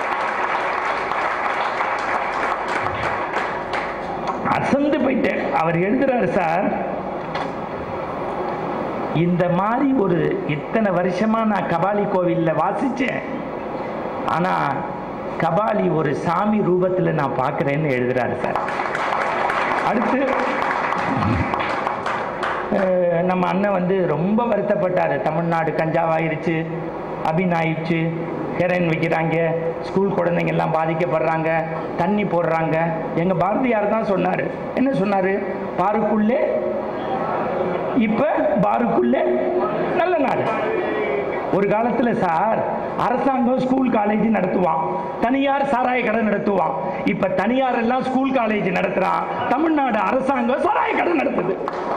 அசந்து போயிட்டேன் அவர் எழுதுறாரு சார் இந்த மாதிரி ஒரு இத்தனை வருஷமா நான் கபாலி கோவில்ல வாசிச்சேன் ஆனா கபாலி ஒரு சாமி ரூபத்துல நான் பார்க்கிறேன்னு எழுதுறாரு சார் அடுத்து அஹ், நம்ம அண்ணன் வந்து ரொம்ப வருத்தப்பட்டாரு தமிழ்நாடு கஞ்சாவாயிருச்சு அபின் ஆயிடுச்சு ஹெரோயின் விற்கிறாங்க ஸ்கூல் குழந்தைங்க எல்லாம் பாதிக்கப்படுறாங்க தண்ணி போடுறாங்க எங்க பாரதியார் தான் சொன்னாரு என்ன சொன்னாரு பாருக்குள்ளே இப்ப பாருக்குள்ளே நல்ல நாடு ஒரு காலத்துல சார் அரசாங்கம் ஸ்கூல் காலேஜ் நடத்துவான் தனியார் சாராய கடை நடத்துவான் இப்ப தனியார் எல்லாம் ஸ்கூல் காலேஜ் நடத்துறான் தமிழ்நாடு அரசாங்கம் சாராய கடை நடத்துது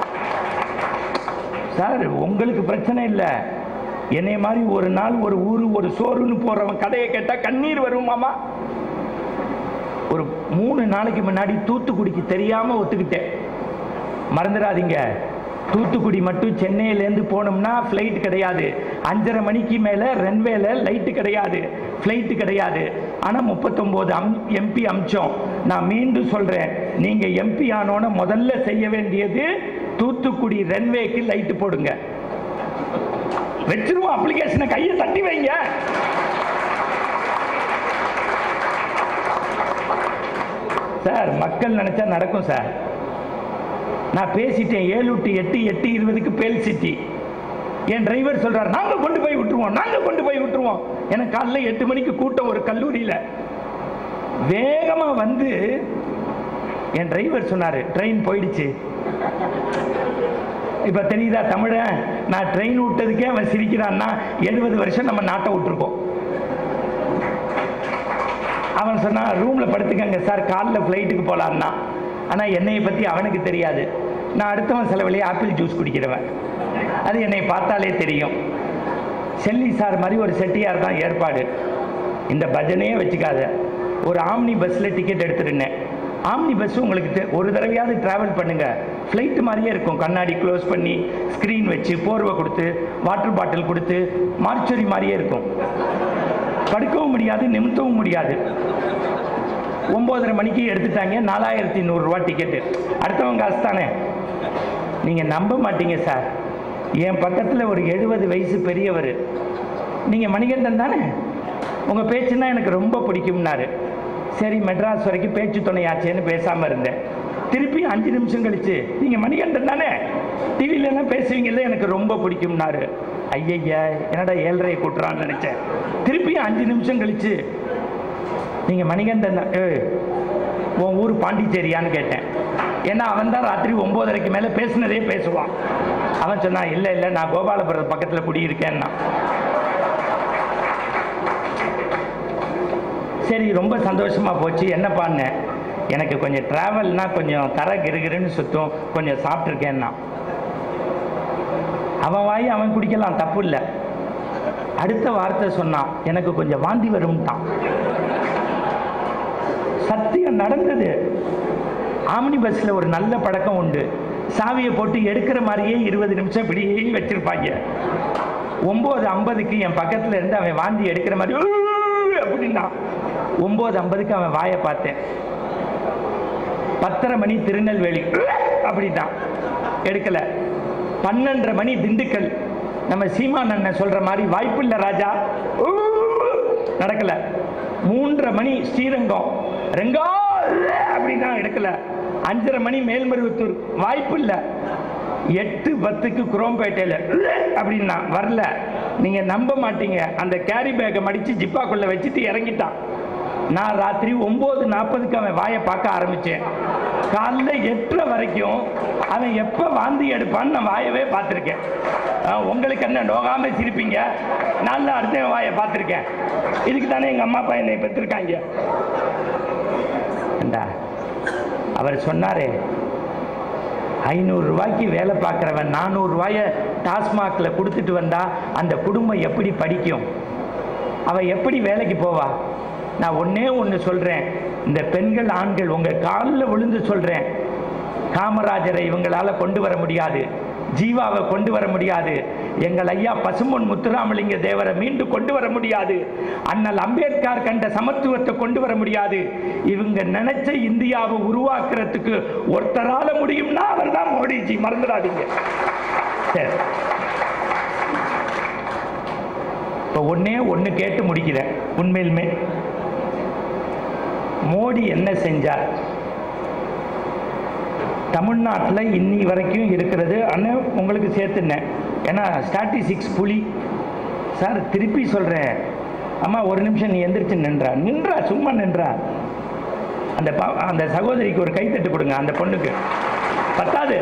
சார் உங்களுக்கு பிரச்சனை இல்லை என்னை மாதிரி ஒரு நாள் ஒரு ஊரு ஒரு சோறுன்னு போறவன் கடையை கேட்டா கண்ணீர் வருமாமா ஒரு மூணு நாளைக்கு முன்னாடி தூத்துக்குடிக்கு தெரியாம ஒத்துக்கிட்டேன் மறந்துடாதீங்க தூத்துக்குடி மட்டும் சென்னையிலேருந்து போனோம்னா ஃப்ளைட் கிடையாது அஞ்சரை மணிக்கு மேலே ரன்வேல லைட்டு கிடையாது ஃப்ளைட்டு கிடையாது ஆனால் முப்பத்தொம்போது அம் எம்பி அமிச்சோம் நான் மீண்டும் சொல்கிறேன் நீங்கள் எம்பி ஆனோன்னு முதல்ல செய்ய வேண்டியது தூத்துக்குடி ரன்வேக்கு லைட்டு போடுங்க வச்சிருவோம் அப்ளிகேஷனை கையை தட்டி வைங்க சார் மக்கள் நினைச்சா நடக்கும் சார் நான் பேசிட்டேன் ஏழு டு எட்டு எட்டு இருபதுக்கு பேல் சிட்டி என் டிரைவர் சொல்றார் நாங்க கொண்டு போய் விட்டுருவோம் நாங்க கொண்டு போய் விட்டுருவோம் எனக்கு காலைல எட்டு மணிக்கு கூட்டம் ஒரு கல்லூரியில வேகமா வந்து என் டிரைவர் சொன்னாரு ட்ரெயின் போயிடுச்சு இப்ப தெரியுதா தமிழன் நான் ட்ரெயின் விட்டதுக்கே அவன் சிரிக்கிறான்னா எழுபது வருஷம் நம்ம நாட்டை விட்டுருக்கோம் அவன் சொன்னான் ரூம்ல படுத்துக்கங்க சார் காலைல ஃப்ளைட்டுக்கு போலான்னா ஆனால் என்னையை பற்றி அவனுக்கு தெரியாது நான் அடுத்தவன் செலவுலேயே ஆப்பிள் ஜூஸ் குடிக்கிறவன் அது என்னை பார்த்தாலே தெரியும் செல்லி சார் மாதிரி ஒரு செட்டியார் தான் ஏற்பாடு இந்த பஜனையே வச்சுக்காத ஒரு ஆம்னி பஸ்ஸில் டிக்கெட் எடுத்துருந்தேன் ஆம்னி பஸ் உங்களுக்கு தெ- ஒரு தடவையாவது ட்ராவல் பண்ணுங்க ஃப்ளைட் மாதிரியே இருக்கும் கண்ணாடி க்ளோஸ் பண்ணி ஸ்க்ரீன் வச்சு போர்வை கொடுத்து வாட்டர் பாட்டில் கொடுத்து மார்ச்சரி மாதிரியே இருக்கும் படுக்கவும் முடியாது நிமித்தவும் முடியாது ஒம்போதரை மணிக்கு எடுத்துட்டாங்க நாலாயிரத்தி நூறுரூவா டிக்கெட்டு அடுத்தவங்க காசு தானே நீங்கள் நம்ப மாட்டீங்க சார் என் பக்கத்தில் ஒரு எழுபது வயசு பெரியவர் நீங்கள் மணிகண்டன் தானே உங்கள் பேச்சுன்னா எனக்கு ரொம்ப பிடிக்கும்னாரு சரி மெட்ராஸ் வரைக்கும் பேச்சு துணையாச்சேன்னு பேசாமல் இருந்தேன் திருப்பி அஞ்சு நிமிஷம் கழிச்சு நீங்கள் மணிகண்டன் தானே டிவிலெல்லாம் பேசுவீங்கல்ல எனக்கு ரொம்ப பிடிக்கும்னாரு ஐயய்யா என்னடா ஏழரை கூட்டுறான்னு நினச்சேன் திருப்பி அஞ்சு நிமிஷம் கழிச்சு நீங்கள் மணிகண்டன் தான் ஏய் உன் ஊர் பாண்டிச்சேரியான்னு கேட்டேன் ஏன்னா அவன் தான் ராத்திரி ஒம்போதரைக்கு மேலே பேசுனதே பேசுவான் அவன் சொன்னான் இல்லை இல்லை நான் கோபாலபுரம் பக்கத்தில் குடியிருக்கேன்னா சரி ரொம்ப சந்தோஷமாக போச்சு என்ன பண்ணேன் எனக்கு கொஞ்சம் ட்ராவல்னா கொஞ்சம் தர கிருகிருன்னு சுற்றும் கொஞ்சம் சாப்பிட்ருக்கேன்னா அவன் வாய் அவன் குடிக்கலாம் தப்பு இல்லை அடுத்த வார்த்தை சொன்னான் எனக்கு கொஞ்சம் வாந்தி வரும்ட்டான் சத்தியம் நடந்தது ஆம்னி பஸ்ஸில் ஒரு நல்ல பழக்கம் உண்டு சாவியை போட்டு எடுக்கிற மாதிரியே இருபது நிமிஷம் இப்படியே வச்சிருப்பாங்க ஒம்பது ஐம்பதுக்கு என் பக்கத்தில் இருந்து அவன் வாந்தி எடுக்கிற மாதிரி "ஊ" அப்படின்னா ஒம்பது ஐம்பதுக்கு அவன் வாயை பார்த்தேன் பத்தரை மணி திருநெல்வேலி அப்படின்ட்டான் எடுக்கல பன்னெண்டரை மணி திண்டுக்கல் நம்ம சீமான் அண்ணன் சொல்ற மாதிரி வாய்ப்பில்லை ராஜா ஊ, நடக்கல மூன்றரை மணி ஸ்ரீரங்கம் ரெங்கா அப்படின்னா எடுக்கல அஞ்சரை மணி மேல்மருவத்தூர் வாய்ப்பு இல்லை எட்டு பத்துக்கு குரோம்பேட்டையில் அப்படின்னா வரல நீங்க நம்ப மாட்டீங்க அந்த கேரி பேக்கை மடிச்சு ஜிப்பாக்குள்ள வச்சுட்டு இறங்கிட்டான் நான் ராத்திரி ஒம்பது நாற்பதுக்கு அவன் வாயை பார்க்க ஆரம்பிச்சேன் காலைல எட்டரை வரைக்கும் அவன் எப்போ வாந்தி எடுப்பான்னு நான் வாயவே பார்த்துருக்கேன் அஹ் உங்களுக்கு என்ன நோகாம சிரிப்பீங்க நான் தான் அடுத்த வாயை பார்த்துருக்கேன் இதுக்கு தானே எங்கள் அம்மா அப்பா என்னை பெற்றிருக்காங்க ஏண்டா அவர் சொன்னாரே ஐநூறு ரூபாய்க்கு வேலை பார்க்குறவன் நானூறு ரூபாய டாஸ்மாகில் கொடுத்துட்டு வந்தா அந்த குடும்பம் எப்படி படிக்கும் அவ எப்படி வேலைக்கு போவா நான் ஒண்ணே ஒன்று சொல்றேன் இந்த பெண்கள் ஆண்கள் உங்க காலில் விழுந்து சொல்றேன் காமராஜரை இவங்களால கொண்டு வர முடியாது ஜீவாவை கொண்டு வர முடியாது எங்கள் ஐயா பசும்பொன் முத்துராமலிங்க தேவரை மீண்டும் கொண்டு வர முடியாது அண்ணல் அம்பேத்கர் கண்ட சமத்துவத்தை கொண்டு வர முடியாது இவங்க நினைச்ச இந்தியாவை உருவாக்குறதுக்கு ஒருத்தரால முடியும்னா அவர் தான் மோடிஜி மறந்துடாதீங்க சரி இப்போ ஒண்ணே ஒன்று கேட்டு முடிக்கிறேன் உண்மையிலுமே மோடி என்ன செஞ்சார் தமிழ்நாட்டில் இன்னி வரைக்கும் இருக்கிறது அண்ணன் உங்களுக்கு சேர்த்துனேன் ஏன்னா ஸ்டாட்டிஸ்டிக்ஸ் புலி சார் திருப்பி சொல்கிறேன் அம்மா ஒரு நிமிஷம் நீ எந்திரிச்சு நின்றா நின்றா சும்மா நின்றா அந்த ப- அந்த சகோதரிக்கு ஒரு கைத்தட்டு கொடுங்க அந்த பொண்ணுக்கு பத்தாது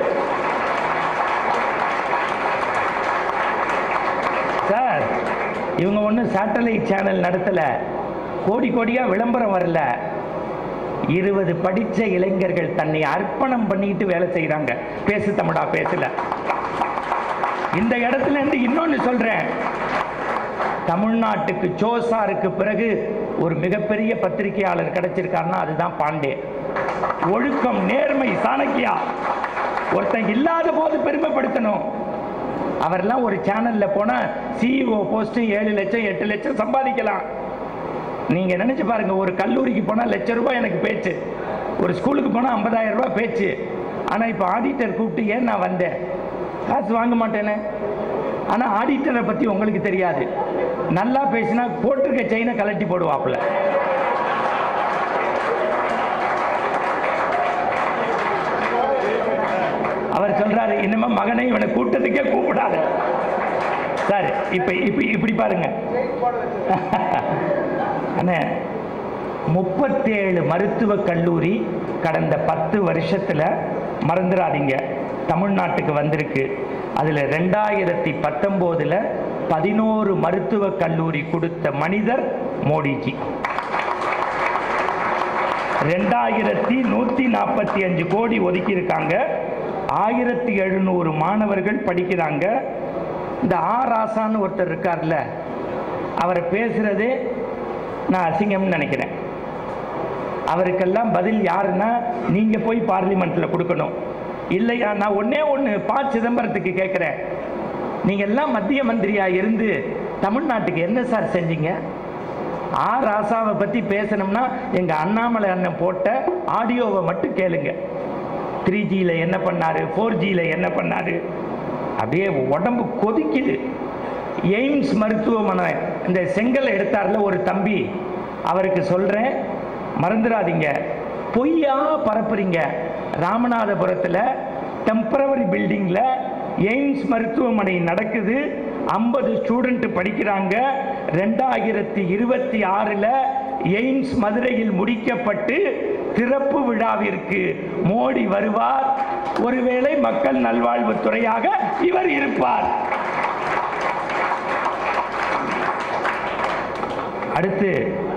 சார் இவங்க ஒன்றும் சேட்டலைட் சேனல் நடத்தலை கோடி கோடியாக விளம்பரம் வரல இருபது படித்த இளைஞர்கள் தன்னை அர்ப்பணம் பண்ணிட்டு வேலை செய்கிறாங்க பேசு தமிழா பேசல இந்த இடத்துல இருந்து இன்னொன்று சொல்றேன் தமிழ்நாட்டுக்கு ஜோசாருக்கு பிறகு ஒரு மிகப்பெரிய பத்திரிகையாளர் கிடைச்சிருக்காருன்னா அதுதான் பாண்டே ஒழுக்கம் நேர்மை சாணக்கியா ஒருத்தன் இல்லாத போது பெருமைப்படுத்தணும் அவரெல்லாம் ஒரு சேனல்ல போனா சிஇஓ போஸ்ட் ஏழு லட்சம் எட்டு லட்சம் சம்பாதிக்கலாம் நீங்க நினைச்சு பாருங்க ஒரு கல்லூரிக்கு போனா லட்ச ரூபாய் எனக்கு பேச்சு ஒரு ஸ்கூலுக்கு போனா ஐம்பதாயிரம் ரூபாய் பேச்சு ஆனா இப்போ ஆடிட்டர் கூப்பிட்டு ஏன் நான் வந்தேன் காசு வாங்க மாட்டேனே ஆனா ஆடிட்டரை பத்தி உங்களுக்கு தெரியாது நல்லா பேசினா போட்டிருக்க செயினை கலட்டி போடுவாப்புல அவர் சொல்றாரு இனிமே மகனை இவனை கூட்டத்துக்கே கூப்பிடாத சார் இப்ப இப்ப இப்படி பாருங்க அண்ணே முப்பத்தேழு மருத்துவக் கல்லூரி கடந்த பத்து வருஷத்துல மறந்துடாதீங்க தமிழ்நாட்டுக்கு வந்திருக்கு அதுல ரெண்டாயிரத்தி பத்தொம்போதுல பதினோரு மருத்துவக் கல்லூரி கொடுத்த மனிதர் மோடிஜி ரெண்டாயிரத்தி நூற்றி நாற்பத்தி அஞ்சு கோடி ஒதுக்கியிருக்காங்க ஆயிரத்தி எழுநூறு மாணவர்கள் படிக்கிறாங்க இந்த ஆ ராசான்னு ஒருத்தர் இருக்கார்ல அவரை பேசுகிறதே நான் அசிங்கம்னு நினைக்கிறேன் அவருக்கெல்லாம் பதில் யாருன்னா நீங்கள் போய் பார்லிமெண்ட்டில் கொடுக்கணும் இல்லையா நான் ஒன்றே ஒன்று ப சிதம்பரத்துக்கு கேட்குறேன் நீங்கள் எல்லாம் மத்திய மந்திரியா இருந்து தமிழ்நாட்டுக்கு என்ன சார் செஞ்சீங்க ஆ ராசாவை பற்றி பேசணும்னா எங்கள் அண்ணாமலை அண்ணன் போட்ட ஆடியோவை மட்டும் கேளுங்க த்ரீ ஜியில் என்ன பண்ணாரு ஃபோர் ஜியில் என்ன பண்ணாரு அப்படியே உடம்பு கொதிக்குது எய்ம்ஸ் மருத்துவமனை இந்த செங்கல் எடுத்தார்ல ஒரு தம்பி அவருக்கு சொல்கிறேன் மறந்துடாதீங்க பொய்யா பரப்புறீங்க ராமநாதபுரத்தில் டெம்பரவரி பில்டிங்கில் எய்ம்ஸ் மருத்துவமனை நடக்குது ஐம்பது ஸ்டூடெண்ட் படிக்கிறாங்க ரெண்டாயிரத்தி இருபத்தி ஆறில் எய்ம்ஸ் மதுரையில் முடிக்கப்பட்டு திறப்பு விழாவிற்கு மோடி வருவார் ஒருவேளை மக்கள் நல்வாழ்வுத்துறையாக இவர் இருப்பார் அடுத்து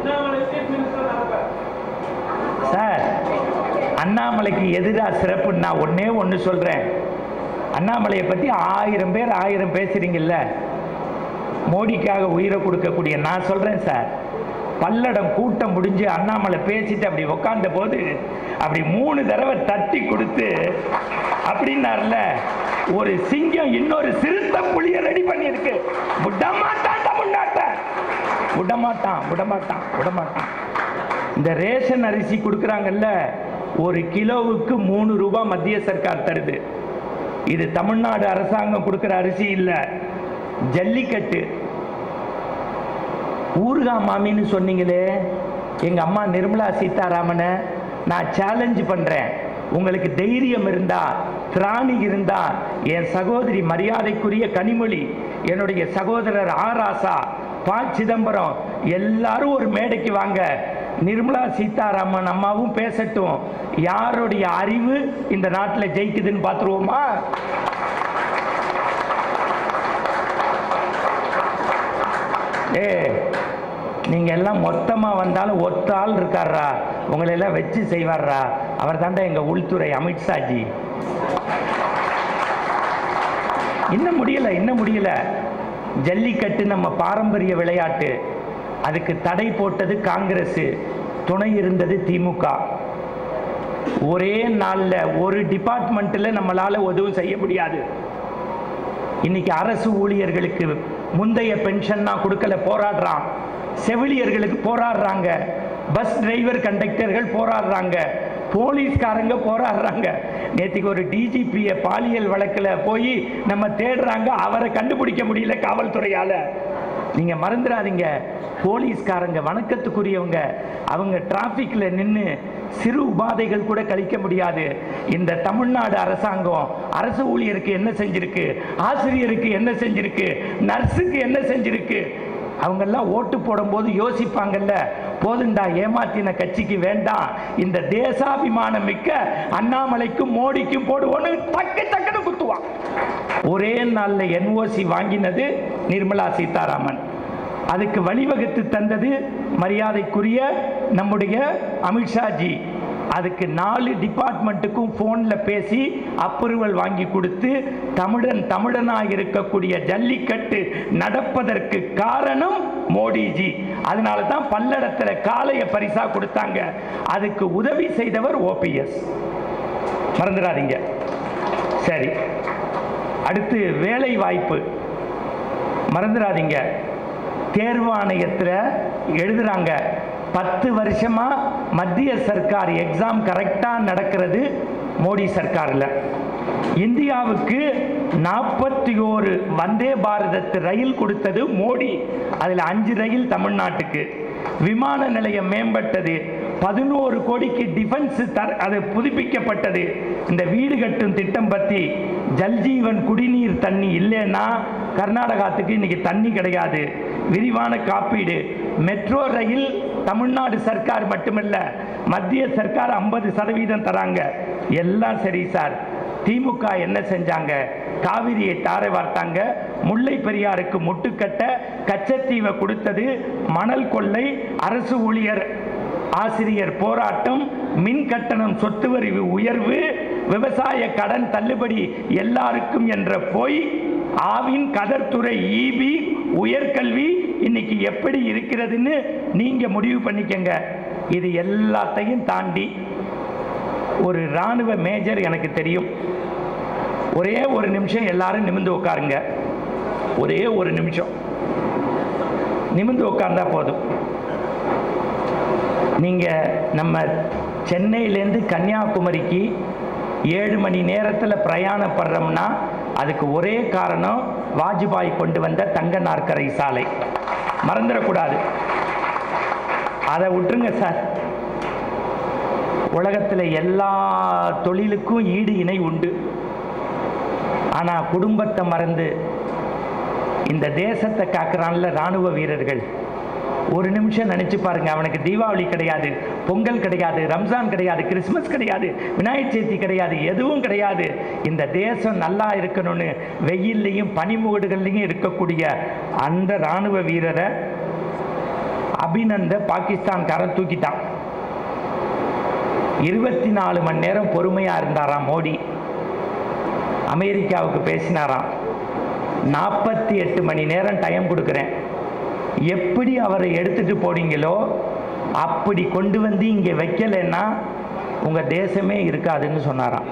சார் அண்ணாமலைக்கு எதிராக சிறப்புன்னு நான் ஒன்னே ஒன்று சொல்கிறேன் அண்ணாமலையை பற்றி ஆயிரம் பேர் ஆயிரம் பேசுறீங்கல்ல மோடிக்காக உயிரை கொடுக்கக்கூடிய நான் சொல்கிறேன் சார் பல்லடம் கூட்டம் முடிஞ்சு அண்ணாமலை பேசிட்டு அப்படி உக்காந்த போது அப்படி மூணு தடவை தட்டி கொடுத்து அப்படின்னார்ல ஒரு சிங்கம் இன்னொரு சிறுத்தை புளிய ரெடி பண்ணியிருக்கு விடமாட்டான் தமிழ்நாட்டை விடமாட்டான் விடமாட்டான் விடமாட்டான் இந்த ரேஷன் அரிசி கொடுக்குறாங்கல்ல ஒரு கிலோவுக்கு மூணு ரூபாய் மத்திய சர்க்கார் தருது இது தமிழ்நாடு அரசாங்கம் கொடுக்குற அரிசி இல்லை ஜல்லிக்கட்டு ஊர்கா மாமின்னு சொன்னீங்களே எங்க அம்மா நிர்மலா சீதாராமனை நான் சேலஞ்ச் பண்றேன் உங்களுக்கு தைரியம் இருந்தா திராணி இருந்தா என் சகோதரி மரியாதைக்குரிய கனிமொழி என்னுடைய சகோதரர் ஆராசா ப சிதம்பரம் எல்லாரும் ஒரு மேடைக்கு வாங்க நிர்மலா சீதாராமன் அம்மாவும் பேசட்டும் யாருடைய அறிவு இந்த நாட்டில் ஜெயிக்குதுன்னு பார்த்துருவோமா ஏ நீங்க எல்லாம் மொத்தமா வந்தாலும் ஒத்த ஆள் இருக்காரா உங்களை எல்லாம் வச்சு செய்வாரா அவர் தாண்டா எங்க உள்துறை அமித்ஷாஜி இன்னும் முடியல இன்னும் முடியல ஜல்லிக்கட்டு நம்ம பாரம்பரிய விளையாட்டு அதுக்கு தடை போட்டது காங்கிரஸ் துணை இருந்தது திமுக ஒரே நாள்ல ஒரு டிபார்ட்மெண்ட்ல நம்மளால உதவும் செய்ய முடியாது இன்னைக்கு அரசு ஊழியர்களுக்கு முந்தைய பென்ஷன் நான் கொடுக்கல போராடுறான் செவிலியர்களுக்கு போராடுறாங்க பஸ் டிரைவர் கண்டக்டர்கள் போராடுறாங்க போலீஸ்காரங்க போராடுறாங்க நேற்றுக்கு ஒரு டிஜிபியை பாலியல் வழக்கில் போய் நம்ம தேடுறாங்க அவரை கண்டுபிடிக்க முடியல காவல்துறையால நீங்க மறந்துடாதீங்க போலீஸ்காரங்க வணக்கத்துக்குரியவங்க அவங்க டிராஃபிக்ல நின்று சிறு உபாதைகள் கூட கழிக்க முடியாது இந்த தமிழ்நாடு அரசாங்கம் அரசு ஊழியருக்கு என்ன செஞ்சிருக்கு ஆசிரியருக்கு என்ன செஞ்சிருக்கு நர்ஸுக்கு என்ன செஞ்சிருக்கு அவங்கெல்லாம் ஓட்டு போடும்போது யோசிப்பாங்கல்ல போதுண்டா ஏமாத்தின கட்சிக்கு வேண்டாம் இந்த தேசாபிமானம் மிக்க அண்ணாமலைக்கும் மோடிக்கும் போடுவோன்னு டக்கு டக்குன்னு குத்துவான் ஒரே நாள்ல என்ஓசி வாங்கினது நிர்மலா சீதாராமன் அதுக்கு வழிவகுத்து தந்தது மரியாதைக்குரிய நம்முடைய அமித்ஷாஜி அதுக்கு நாலு டிபார்ட்மெண்ட்டுக்கும் ஃபோனில் பேசி அப்ரூவல் வாங்கி கொடுத்து தமிழன் தமிழனாக இருக்கக்கூடிய ஜல்லிக்கட்டு நடப்பதற்கு காரணம் மோடிஜி அதனால தான் பல்லடத்தில் காளைய பரிசா கொடுத்தாங்க அதுக்கு உதவி செய்தவர் ஓபிஎஸ் மறந்துடாதீங்க சரி அடுத்து வேலை வாய்ப்பு மறந்துடாதீங்க தேர்வு ஆணையத்தில் எழுதுறாங்க பத்து வருஷமா மத்திய சர்க்கார் எக்ஸாம் கரெக்டாக நடக்கிறது மோடி சர்க்காரில் இந்தியாவுக்கு நாற்பத்தி ஓரு வந்தே பாரதத்து ரயில் கொடுத்தது மோடி அதில் அஞ்சு ரயில் தமிழ்நாட்டுக்கு விமான நிலையம் மேம்பட்டது பதினோரு கோடிக்கு டிஃபென்ஸ் தர அது புதுப்பிக்கப்பட்டது இந்த வீடு கட்டும் திட்டம் பற்றி ஜல்ஜீவன் குடிநீர் தண்ணி இல்லைன்னா கர்நாடகாத்துக்கு இன்னைக்கு தண்ணி கிடையாது விரிவான காப்பீடு மெட்ரோ ரயில் தமிழ்நாடு சர்க்கார் மட்டுமல்ல மத்திய சர்க்கார் ஐம்பது சதவீதம் தராங்க எல்லாம் சரி சார் திமுக என்ன செஞ்சாங்க காவிரியை தாரை வார்த்தாங்க முல்லை பெரியாருக்கு முட்டுக்கட்ட கச்சத்தீவை கொடுத்தது மணல் கொள்ளை அரசு ஊழியர் ஆசிரியர் போராட்டம் மின் கட்டணம் சொத்து வரி உயர்வு விவசாய கடன் தள்ளுபடி எல்லாருக்கும் என்ற பொய் ஆவின் கதர்துறை ஈபி உயர்கல்வி இன்னைக்கு எப்படி இருக்கிறதுன்னு நீங்க முடிவு பண்ணிக்கங்க இது எல்லாத்தையும் தாண்டி ஒரு ராணுவ மேஜர் எனக்கு தெரியும் ஒரே ஒரு நிமிஷம் எல்லாரும் நிமிந்து உட்காருங்க ஒரே ஒரு நிமிஷம் நிமிந்து உட்கார்ந்தா போதும் நீங்க நம்ம சென்னையிலேருந்து கன்னியாகுமரிக்கு ஏழு மணி நேரத்தில் பிரயாணப்படுறோம்னா அதுக்கு ஒரே காரணம் வாஜ்பாய் கொண்டு வந்த தங்க நாற்கரை சாலை மறந்துடக்கூடாது அதை விட்டுருங்க சார் உலகத்தில் எல்லா தொழிலுக்கும் ஈடு இணை உண்டு ஆனால் குடும்பத்தை மறந்து இந்த தேசத்தை காக்குறான்ல ராணுவ வீரர்கள் ஒரு நிமிஷம் நினைச்சு பாருங்க அவனுக்கு தீபாவளி கிடையாது பொங்கல் கிடையாது ரம்ஜான் கிடையாது கிறிஸ்மஸ் கிடையாது விநாயகர் சதுர்த்தி கிடையாது எதுவும் கிடையாது இந்த தேசம் நல்லா இருக்கணும்னு வெயில்லையும் பனிமுகடுகள்லையும் இருக்கக்கூடிய அந்த ராணுவ வீரரை அபிநந்த பாகிஸ்தான்காரன் தூக்கிட்டான் இருபத்தி நாலு மணி நேரம் பொறுமையா இருந்தாராம் மோடி அமெரிக்காவுக்கு பேசினாராம் நாற்பத்தி எட்டு மணி நேரம் டைம் கொடுக்குறேன் எப்படி அவரை எடுத்துட்டு போனீங்களோ அப்படி கொண்டு வந்து இங்கே வைக்கலைன்னா உங்க தேசமே இருக்காதுன்னு சொன்னாராம்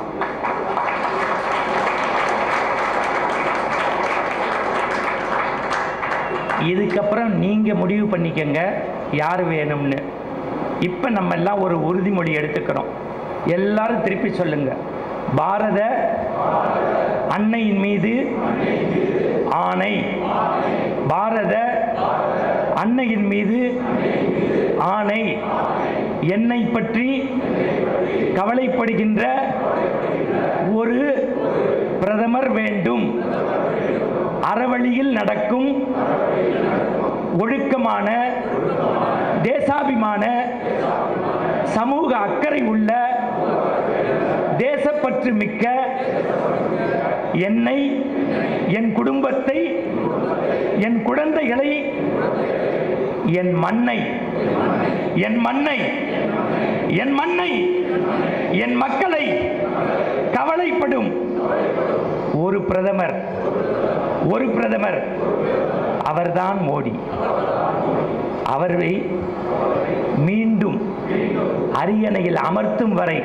இதுக்கப்புறம் நீங்க முடிவு பண்ணிக்கங்க யார் வேணும்னு இப்போ நம்ம எல்லாம் ஒரு உறுதிமொழி எடுத்துக்கிறோம் எல்லாரும் திருப்பி சொல்லுங்க பாரத அன்னையின் மீது ஆணை பாரத அன்னையின் மீது ஆணை என்னை பற்றி கவலைப்படுகின்ற ஒரு பிரதமர் வேண்டும் அறவழியில் நடக்கும் ஒழுக்கமான தேசாபிமான சமூக அக்கறை உள்ள தேசப்பற்று மிக்க என்னை என் குடும்பத்தை என் குழந்தைகளை என் மண்ணை என் மண்ணை என் மண்ணை என் மக்களை கவலைப்படும் ஒரு பிரதமர் ஒரு பிரதமர் அவர்தான் மோடி அவரை மீண்டும் அரியணையில் அமர்த்தும் வரை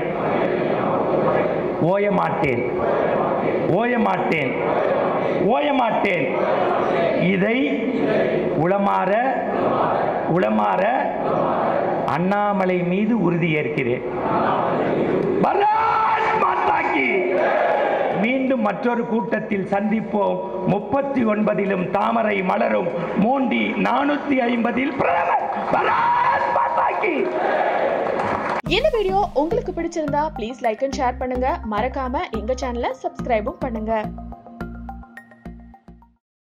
ஓயமாட்டேன் ஓயமாட்டேன் ஓயமாட்டேன் இதை உளமாற உளமாற அண்ணாமலை மீது உறுதியேற்கிறேன் பாரத் மாதா கி! மீண்டும் மற்றொரு கூட்டத்தில் சந்திப்போம் முப்பத்தி ஒன்பதிலும் தாமரை மலரும் மூண்டி நானூத்தி ஐம்பதில் பிரதமர் பாரத் மாதா கி! இந்த வீடியோ உங்களுக்கு பிடிச்சிருந்தா ப்ளீஸ் லைக் அண்ட் ஷேர் பண்ணுங்க மறக்காம எங்க சேனலை சப்ஸ்கிரைபும் பண்ணுங்க